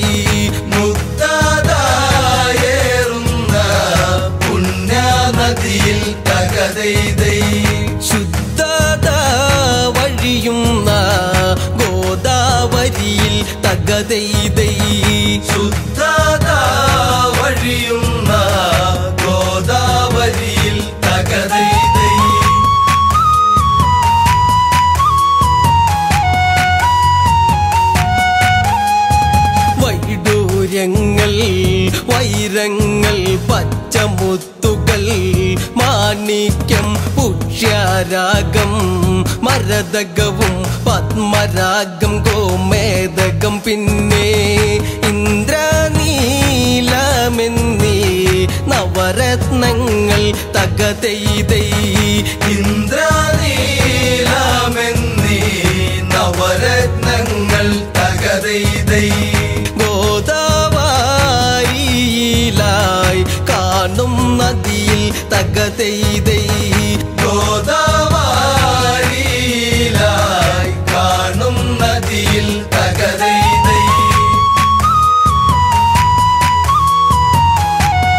മുക്തതായേറുന്ന പുണ്യനദിയിൽ തകതെയ്തൈ ശുദ്ധത വഴിയുന്ന ഗോദാവരിയിൽ തകതെയ്തൈ ശുദ്ധത വഴിയുന്ന ഗോദാവരിയിൽ തകതെയ്തൈ വൈഡൂര്യങ്ങൾ വൈരങ്ങൾ പച്ചമുത്തുകൾ മാണിക്യം പുഷ്യരാഗം മരതകവും പത്മരാഗം ഗോമേതകം പിന്നെ ഇന്ദ്രനീലമെന്നീ നവരത്നങ്ങൾ തകതെയ്തൈ ഇന്ദ്രനീലമെന്നീ നവരത്നങ്ങൾ തകതെയ്തൈ ഗോദാവരിയിലായി കാണും നദിയിൽ തകതെയ്തൈ ഗോദാവരിയിലായി കാണും നദിയിൽ തകതെയ്തൈ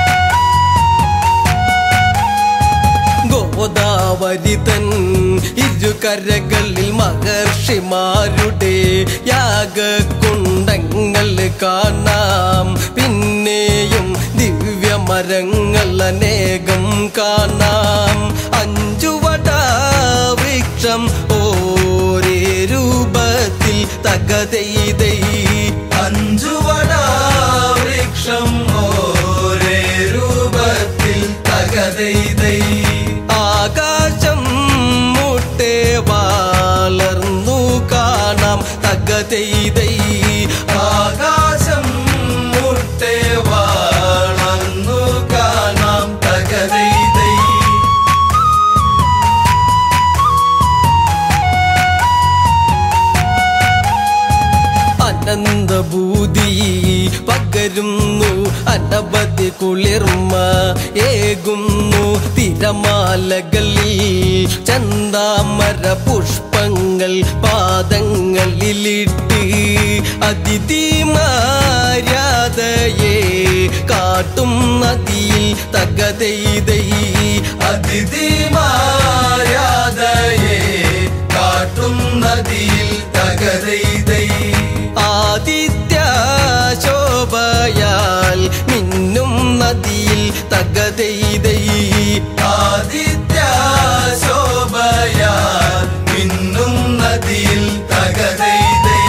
ഗോദാവരിതൻ ഇരുകരകളിൽ മഹർഷിമാരുടെ യാഗകുണ്ടങ്ങൾ കാണാം പിന്നെയും ദിവ്യമരങ്ങൾ അനേകം കാണാം അഞ്ചുവട വൃക്ഷം ഓരേ രൂപത്തിൽ തകതെയ്തൈ അഞ്ചുവട വൃക്ഷം ഓരേ രൂപത്തിൽ തകതൈതൈ ആകാശം മുട്ടെ വളർന്നു കാണാം തകതെയ്തൈ ആകാശം മുട്ടെ വളർന്നു കാണാം തകതൈതൈ അനന്തഭൂതി പകരുന്നു അനവധി കുളിർമ ഏകുന്നു തിരമാലകളിൽ ചന്താമര പുഷ്പങ്ങൾ പാദങ്ങളിലിട്ട് അതിഥിമാര്യാദയെ കാട്ടും നദിയിൽ തകതെയ്തൈ അതിഥിമാര്യാദയെ കാട്ടും നദിയിൽ തകതൈതൈ ആദിത്യ ശോഭയാൽ മിന്നും നദിയിൽ തകതെയ്തൈ ആദിത്യ ശോഭയാൽ മിന്നും നദിയിൽ തകതൈതൈ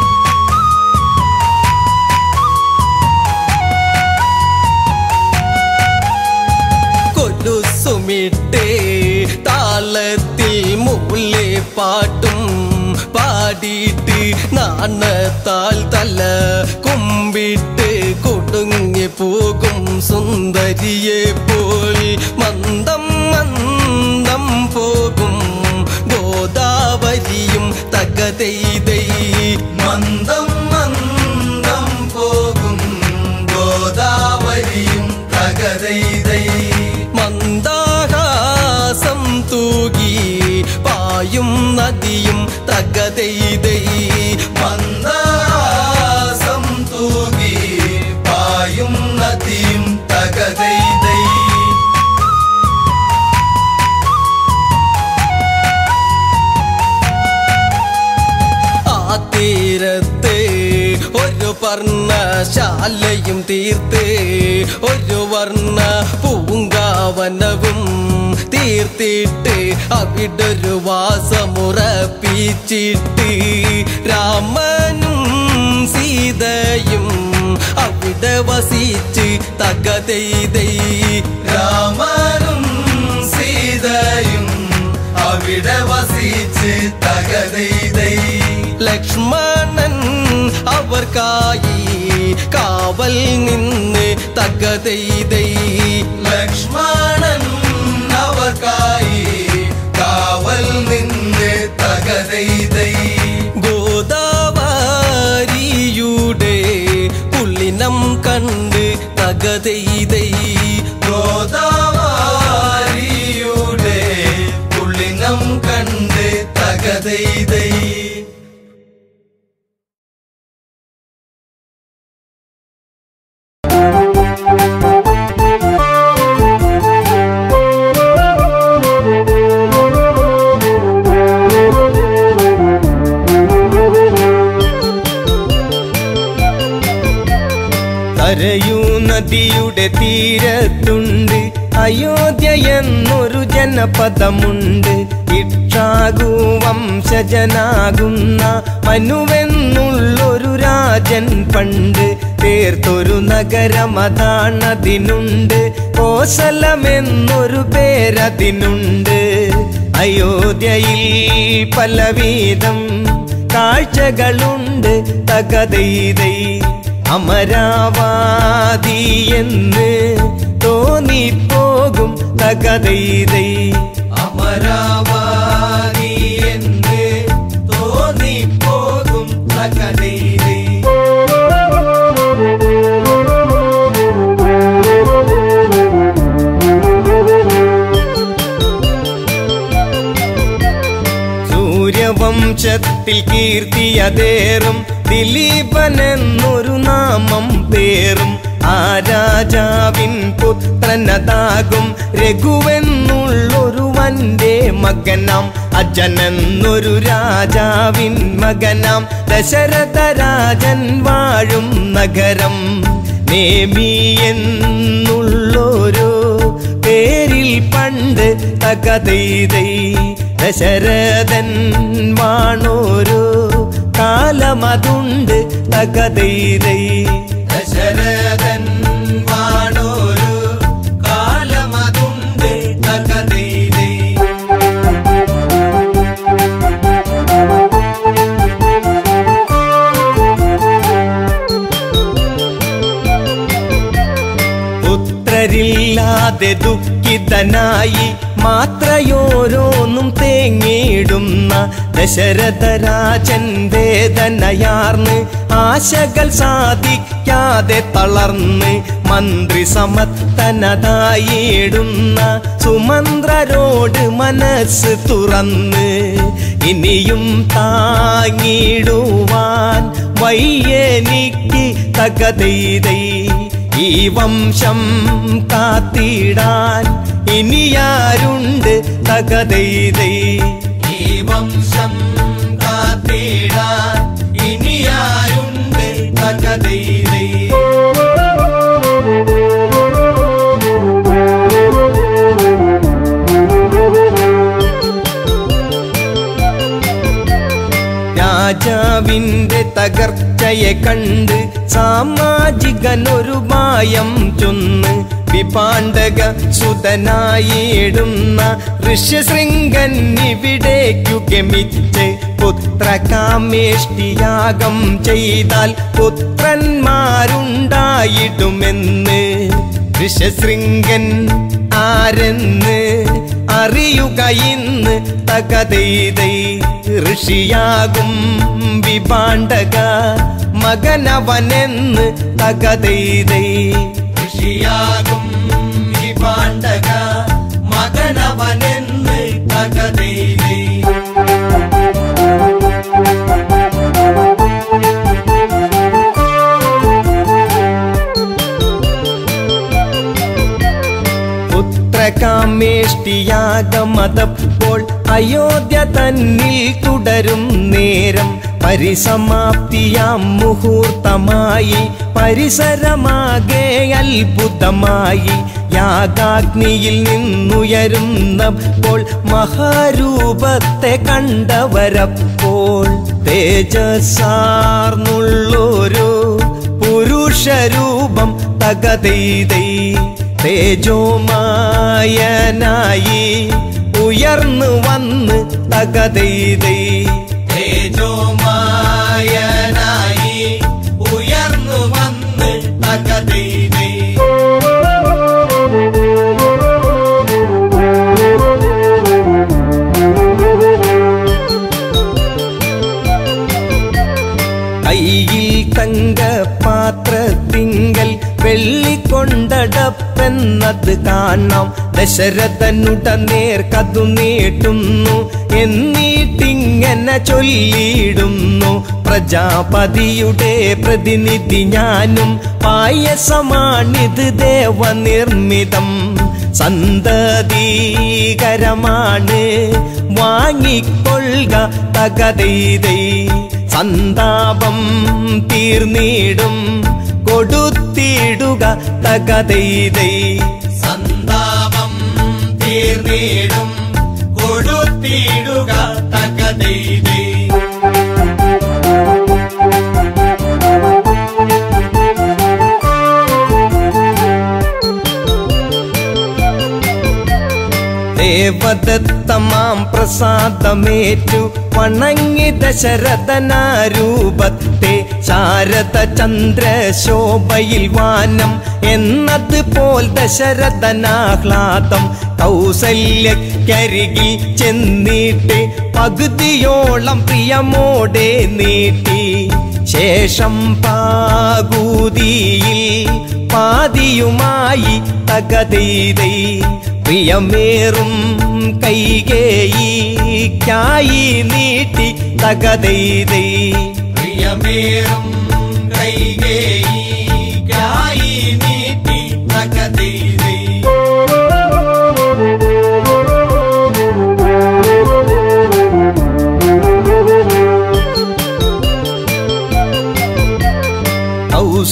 കൊലുസുമിട്ടേ താളത്തിൽ മൂലെ പാട്ടും പാടിയിട്ട് നാണത്താൽ തല കുമ്പിട്ട് കൊടുങ്ങി പോകും സുന്ദരിയെ പോൽ മന്ദം മന്ദം പോകും ഗോദാവരിയും തകതെയ്തൈ മന്ദം മന്ദം പോകും ഗോദാവരിയും തകതൈതൈ മന്ദാഹാസം തൂകി പായും നദിയും തകതെയ്തൈ മന്ദാസം തൂകി പായും നദിയും തകതൈതൈ ആ തീരത്ത് ഒരു പർണശാലയും തീർത്ത് ഒരു വർണ്ണ പൂങ്കാവനവും തീർത്തിട്ട് അവിടൊരു വാസമുറപ്പിച്ചിട്ട് രാമനും സീതയും അവിടെ വസിച്ച് തകതെയ്തൈ രാമനും സീതയും അവിടെ വസിച്ച് തകതൈതൈ ലക്ഷ്മണൻ അവർക്കായി കാവൽ നിന്ന് തകതെയ്തൈ ലക്ഷ്മണൻ അവർക്കായി കാവൽ നിന്ന് തകതൈതൈ ഗോദാവരിയുടെ പുള്ളിനം കണ്ട് തകതെയ്തൈ ഗോദാവരിയുടെ പുള്ളിനം കണ്ട് തകതൈതൈ കരയൂ നദിയുടെ തീരത്തുണ്ട് അയോധ്യ എന്നൊരു ജനപദമുണ്ട് ഇക്ഷാകു വംശജനാകുന്ന മനുവെന്നുള്ളൊരു രാജൻ പണ്ട് തീർത്തൊരു നഗരമതാണതിനുണ്ട് കോസലമെന്നൊരു പേരതിനുണ്ട് അയോധ്യയിൽ പലവിധം കാഴ്ചകളുണ്ട് തകതൈതൈ അമരാവാദി എന്ന് തോന്നിപ്പോകും തകതൈതൈ അമരാവാദി എന്ന് തോന്നിപ്പോകും തകതൈതൈ സൂര്യവംശത്തിൽ കീർത്തിയതേറും ദിലീപനെന്നൊരു നാമം പേറും ആ രാജാവിൻ പുത്രനതാകും രഘുവെന്നുള്ളൊരുവന്റെ മകനാം അജനെന്നൊരു രാജാവിൻ മകനാം ദശരഥ രാജൻ വാഴും നഗരം നേമി എന്നുള്ളൊരു പേരിൽ പണ്ട് തകതൈതൈ ദശരഥൻ വാണോരു കാലമതുണ്ട് തകതൈതൈ ദശരഥൻ വാണോരു കാലമതുണ്ട് തകതൈതൈ പുത്രരില്ലാതെ ദുഃഖിതനായി മാത്രയോരോന്നും തേങ്ങിയിടുന്ന ദശരഥരാജൻ വേദനയാർന്ന് ആശകൾ സാധിക്കാതെ തളർന്ന് മന്ത്രി സമത്തനതായിടുന്ന സുമന്ത്രരോട് മനസ്സ് തുറന്ന് ഇനിയും താങ്ങിടുവാൻ വയ്യെനിക്ക് തകതൈതൈ ഈ വംശം കാത്തിടാൻ ഇനിയാരുണ്ട് തകതൈതൈ ഈ വംശം കാത്തിടാൻ ഇനിയാരുണ്ട് തകതൈതൈ രാജാവിന്റെ തകർച്ചയെ കണ്ട് സാമാജികനൊരു മായം ചൊന്ന് വിപാണ്ഡക സുതനായിടുന്ന ഋഷ്യശൃംഗൻ ഇവിടേക്കു ഗമിച്ച് പുത്രകാമേഷ്ടിയാഗം ചെയ്താൽ പുത്രന്മാരുണ്ടായിടുമെന്ന് ഋഷ്യശൃംഗൻ ആരെന്ന് അറിയുക ഇന്ന് തകതൈതൈ ഋഷിയാകും വിപാണ്ഡക മകനവനെന്ന് തകതൈതൈ ഋഷിയാകും ഈ പാണ്ഡക മകനവനെന്ന് തകതൈതൈ പുത്രകാമേഷ്ടിയാഗമതപ്പോൾ അയോധ്യ തന്നിൽ തുടരും നേരം പരിസമാപ്തിയാം മുഹൂർത്തമായി പരിസരമാകെ അത്ഭുതമായി യാഗാഗ്നിയിൽ നിന്നുയരുന്നപ്പോൾ മഹാരൂപത്തെ കണ്ടവരപ്പോൾ തേജസാർന്നുള്ളൊരു പുരുഷരൂപം തകതൈതൈ തേജോമായനായി ഉയർന്നു വന്ന് തകതൈതൈ തേജോമായനായി ഉയർന്നു വന്ന് തകതൈതൈ കയ്യിൽ തങ്ക പാത്രത്തിങ്കൽ വെള്ളിക്കൊണ്ടടപ്പെന്നത് കാണാം ദശരഥനുടനേർ കതു നീട്ടുന്നു എന്നിട്ടിങ്ങനെ ചൊല്ലിയിടുന്നു പ്രജാപതിയുടെ പ്രതിനിധി ഞാനും പായസമാണിത് ദേവനിർമ്മിതം സന്തതീകരമാണ് വാങ്ങിക്കൊള്ളുക തകതൈതൈ സന്താപം തീർന്നിടും കൊടുത്തിടുക തകതൈതൈ സന്താപം തീർന്നിടും കൊടുത്തിടുക തകതൈതൈ ദേവദത്തമാം പ്രസാദമേറ്റു വണങ്ങി ദശരഥനാരൂപത്തെ ശാരദ ചന്ദ്ര ശോഭയിൽ വാനം എന്നതുപോൽ ദശരഥനാഹ്ലാദം കൗസല്യക്കരികിൽ ചെന്നിട്ട് പകുതിയോളം പ്രിയമോടെ നീട്ടി ശേഷം പാകൂതിയിൽ പാതിയുമായി തകതീതൈ പ്രിയമേറും കൈകേയിക്കായി നീട്ടി തകതൈതൈ പ്രിയമേറും കൈകേയി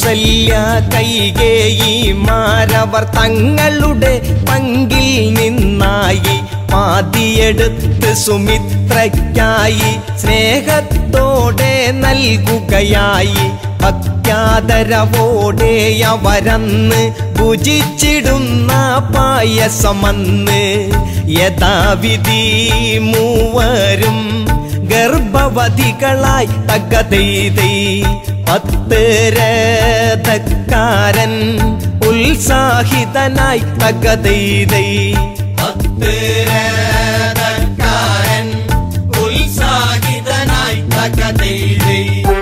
കൗസല്യ കൈകേയി മാരവർ തങ്ങളുടെ പങ്കിൽ നിന്നായി പാതിയെടുത്ത് സുമിത്രയ്ക്കായി സ്നേഹത്തോടെ നൽകുകയായി ഭക്യാദരവോടെ അവരന്ന് ഭുജിച്ചിടുന്ന പായസമന്ന് യഥാവിധി മൂവരും ഗർഭവതികളായി തകതെയ്തൈ പത്ത് രഥക്കാരൻ ഉത്സാഹിതനായി തകതെയ്തൈ ഭക്തരഥക്കാരൻ ഉത്സാഹിതനായി തകതെയ്തേ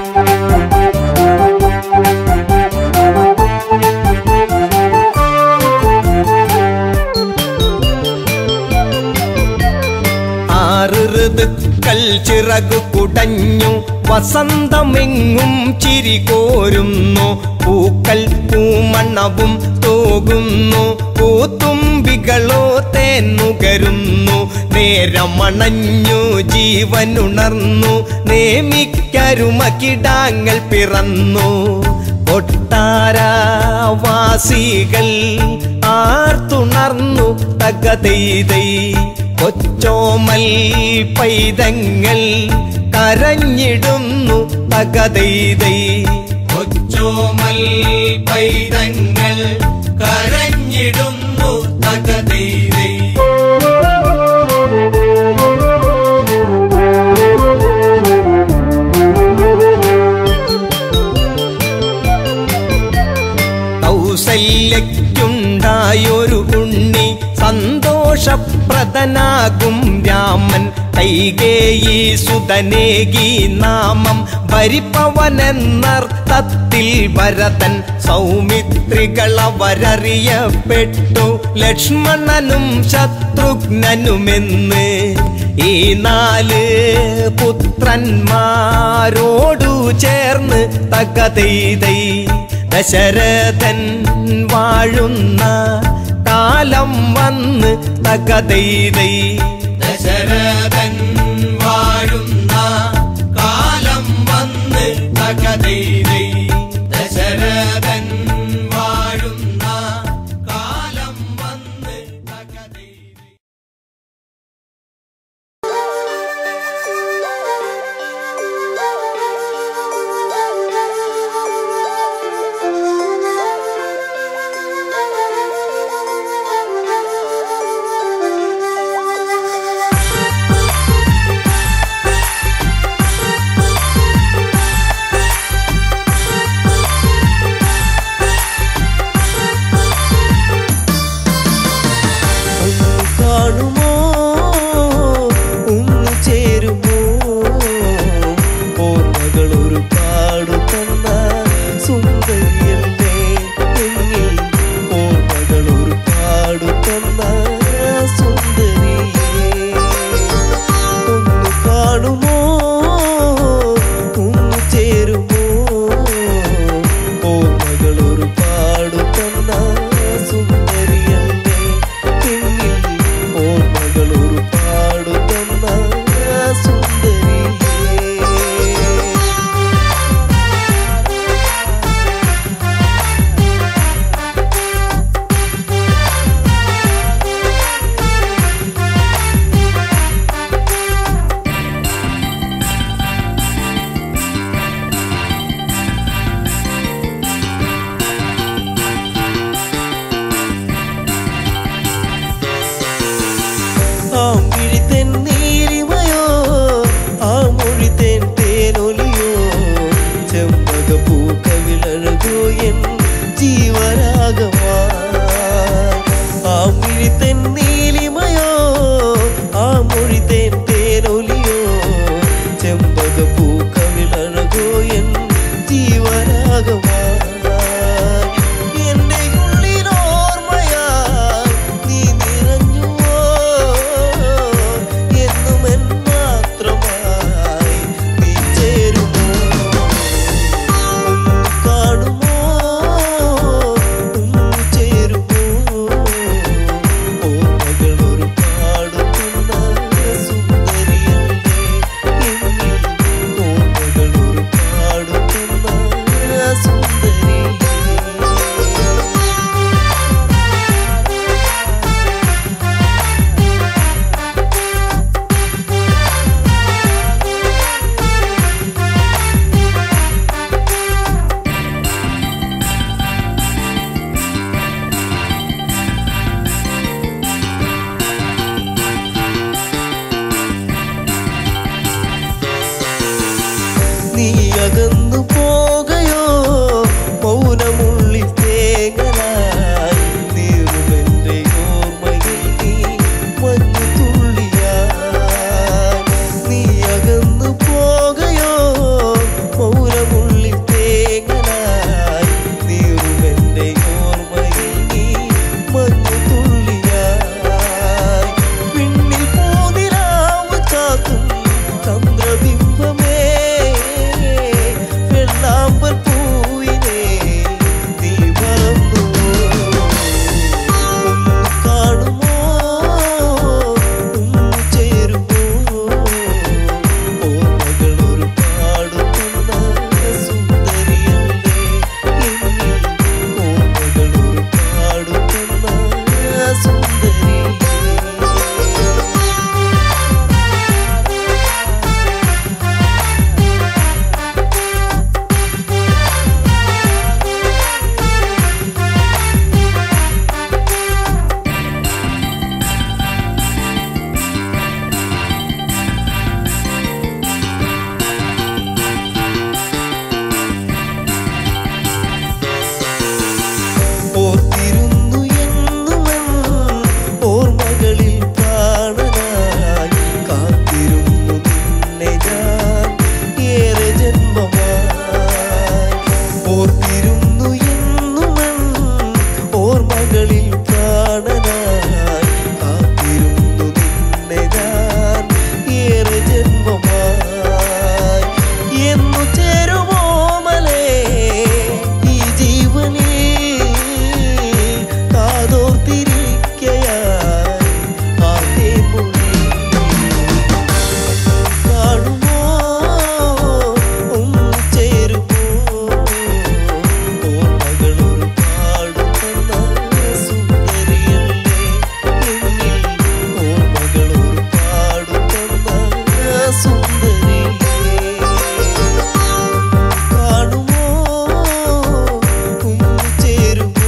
ആറ് ഋതുക്കൾ ചിറകു കുടഞ്ഞു വസന്തമെങ്ങും ചിരി കോരുന്നു പൂക്കൾ പൂമണ്ണവും തൂകുന്നു പൂത്തുമ്പികളോ തേന്നുകരുന്നു നേരമണഞ്ഞു ജീവനുണർന്നു നേമിക്കരുമകിടാങ്ങൾ പിറന്നു കൊട്ടാരവാസികൾ ആർത്തുണർന്നു തകതെയ്തൈ കൊച്ചോമൽ പൈതങ്ങൾ കരഞ്ഞിടുന്നു തകതെയ്തൈ കൊച്ചോമൽ പൈതങ്ങൾ കരഞ്ഞിടുന്നു തകതെയ്തേ കൗസല്യയ്ക്കുണ്ടായൊരു ഉണ്ണി സന്തോഷപ്രദനാകും രാമൻ കൈകേയി സുതനേകി നാമം ഭരിപ്പവനെന്നർത്ഥത്തിൽ ഭരതൻ സൗമിത്രികളവരറിയപ്പെട്ടു ലക്ഷ്മണനും ശത്രുഘ്നനുമെന്ന് ഈ നാല് പുത്രന്മാരോടു ചേർന്ന് തകതെയ്തൈ ദശരഥൻ വാഴുന്ന കാലം വന്ന് തകതെയ്തൈ ദശരഥൻ വാഴുന്ന കാലം വന്ന് തകതെയ്തേ ദശരഥൻ വാഴുന്ന കാലം വന്ന് തകതെയ്തേ Thank you. അകന്നു പോകയോ മൗനമുള്ളിൽ തേങ്ങലായി നീറുമെന്റെ ഓർമ്മയിൽ നീ മഞ്ഞു തുള്ളിയായി നീ അകന്നു പോകയോ മൗനമുള്ളിൽ തേങ്ങലായി നീറുമെന്റെ ഓർമ്മയിൽ നീ മഞ്ഞു തുള്ളിയായി പിന്നിൽ പോതിരാവ് ചാത്തും ചന്ദ്രബിംബമേ വെള്ളാമ്പൽ പൂവിനെ നീ മറന്നു ഒന്ന് കാണുമോ ഒന്ന് ചേരുമോ ഓർമ്മകൾ ഒരു പാടുന്ന സുന്ദരിയല്ലേ എന്നിൽ ഓർമ്മകൾ ഒരു പാടുന്ന സുന്ദരിയല്ലേ ഓർത്തിരുന്നു എന്നുമെൻ ഓർമ്മകളിൽ പ്രാണനായി കാത്തിരുന്നു നിന്നെ ഞാൻ ഏറെ ജന്മമായി ഓർത്തിരുന്നു എന്നുമെൻ ഓർമ്മകളിൽ പ്രാണനായി കാത്തിരുന്നു നിന്നെ ഞാൻ ഏറെ ജന്മമായി എന്നു ചേരുമോ മലേ ഈ ജീവനിൽ കാതോർത്തിരിക്കയായി ആർത്തേ മൊഴി കാണുമോ ഒന്ന് ചേരുമോ ഓർമ്മകൾ ഒരു പാടുന്ന സുന്ദരിയല്ലേ എന്നിൽ ഓർമ്മകൾ ഒരു പാടുന്ന സുന്ദരിയല്ലേ കാണുമോ ഒന്ന് ചേരുമോ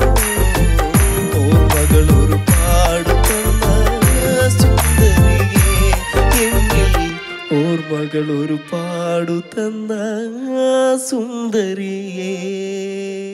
ഓർമ്മകൾ ഒരു പാടുന്ന സുന്ദരിയെ എന്നിൽ ഓർമ്മകൾ ഒരു പാടുതന്ന സുന്ദരിയേ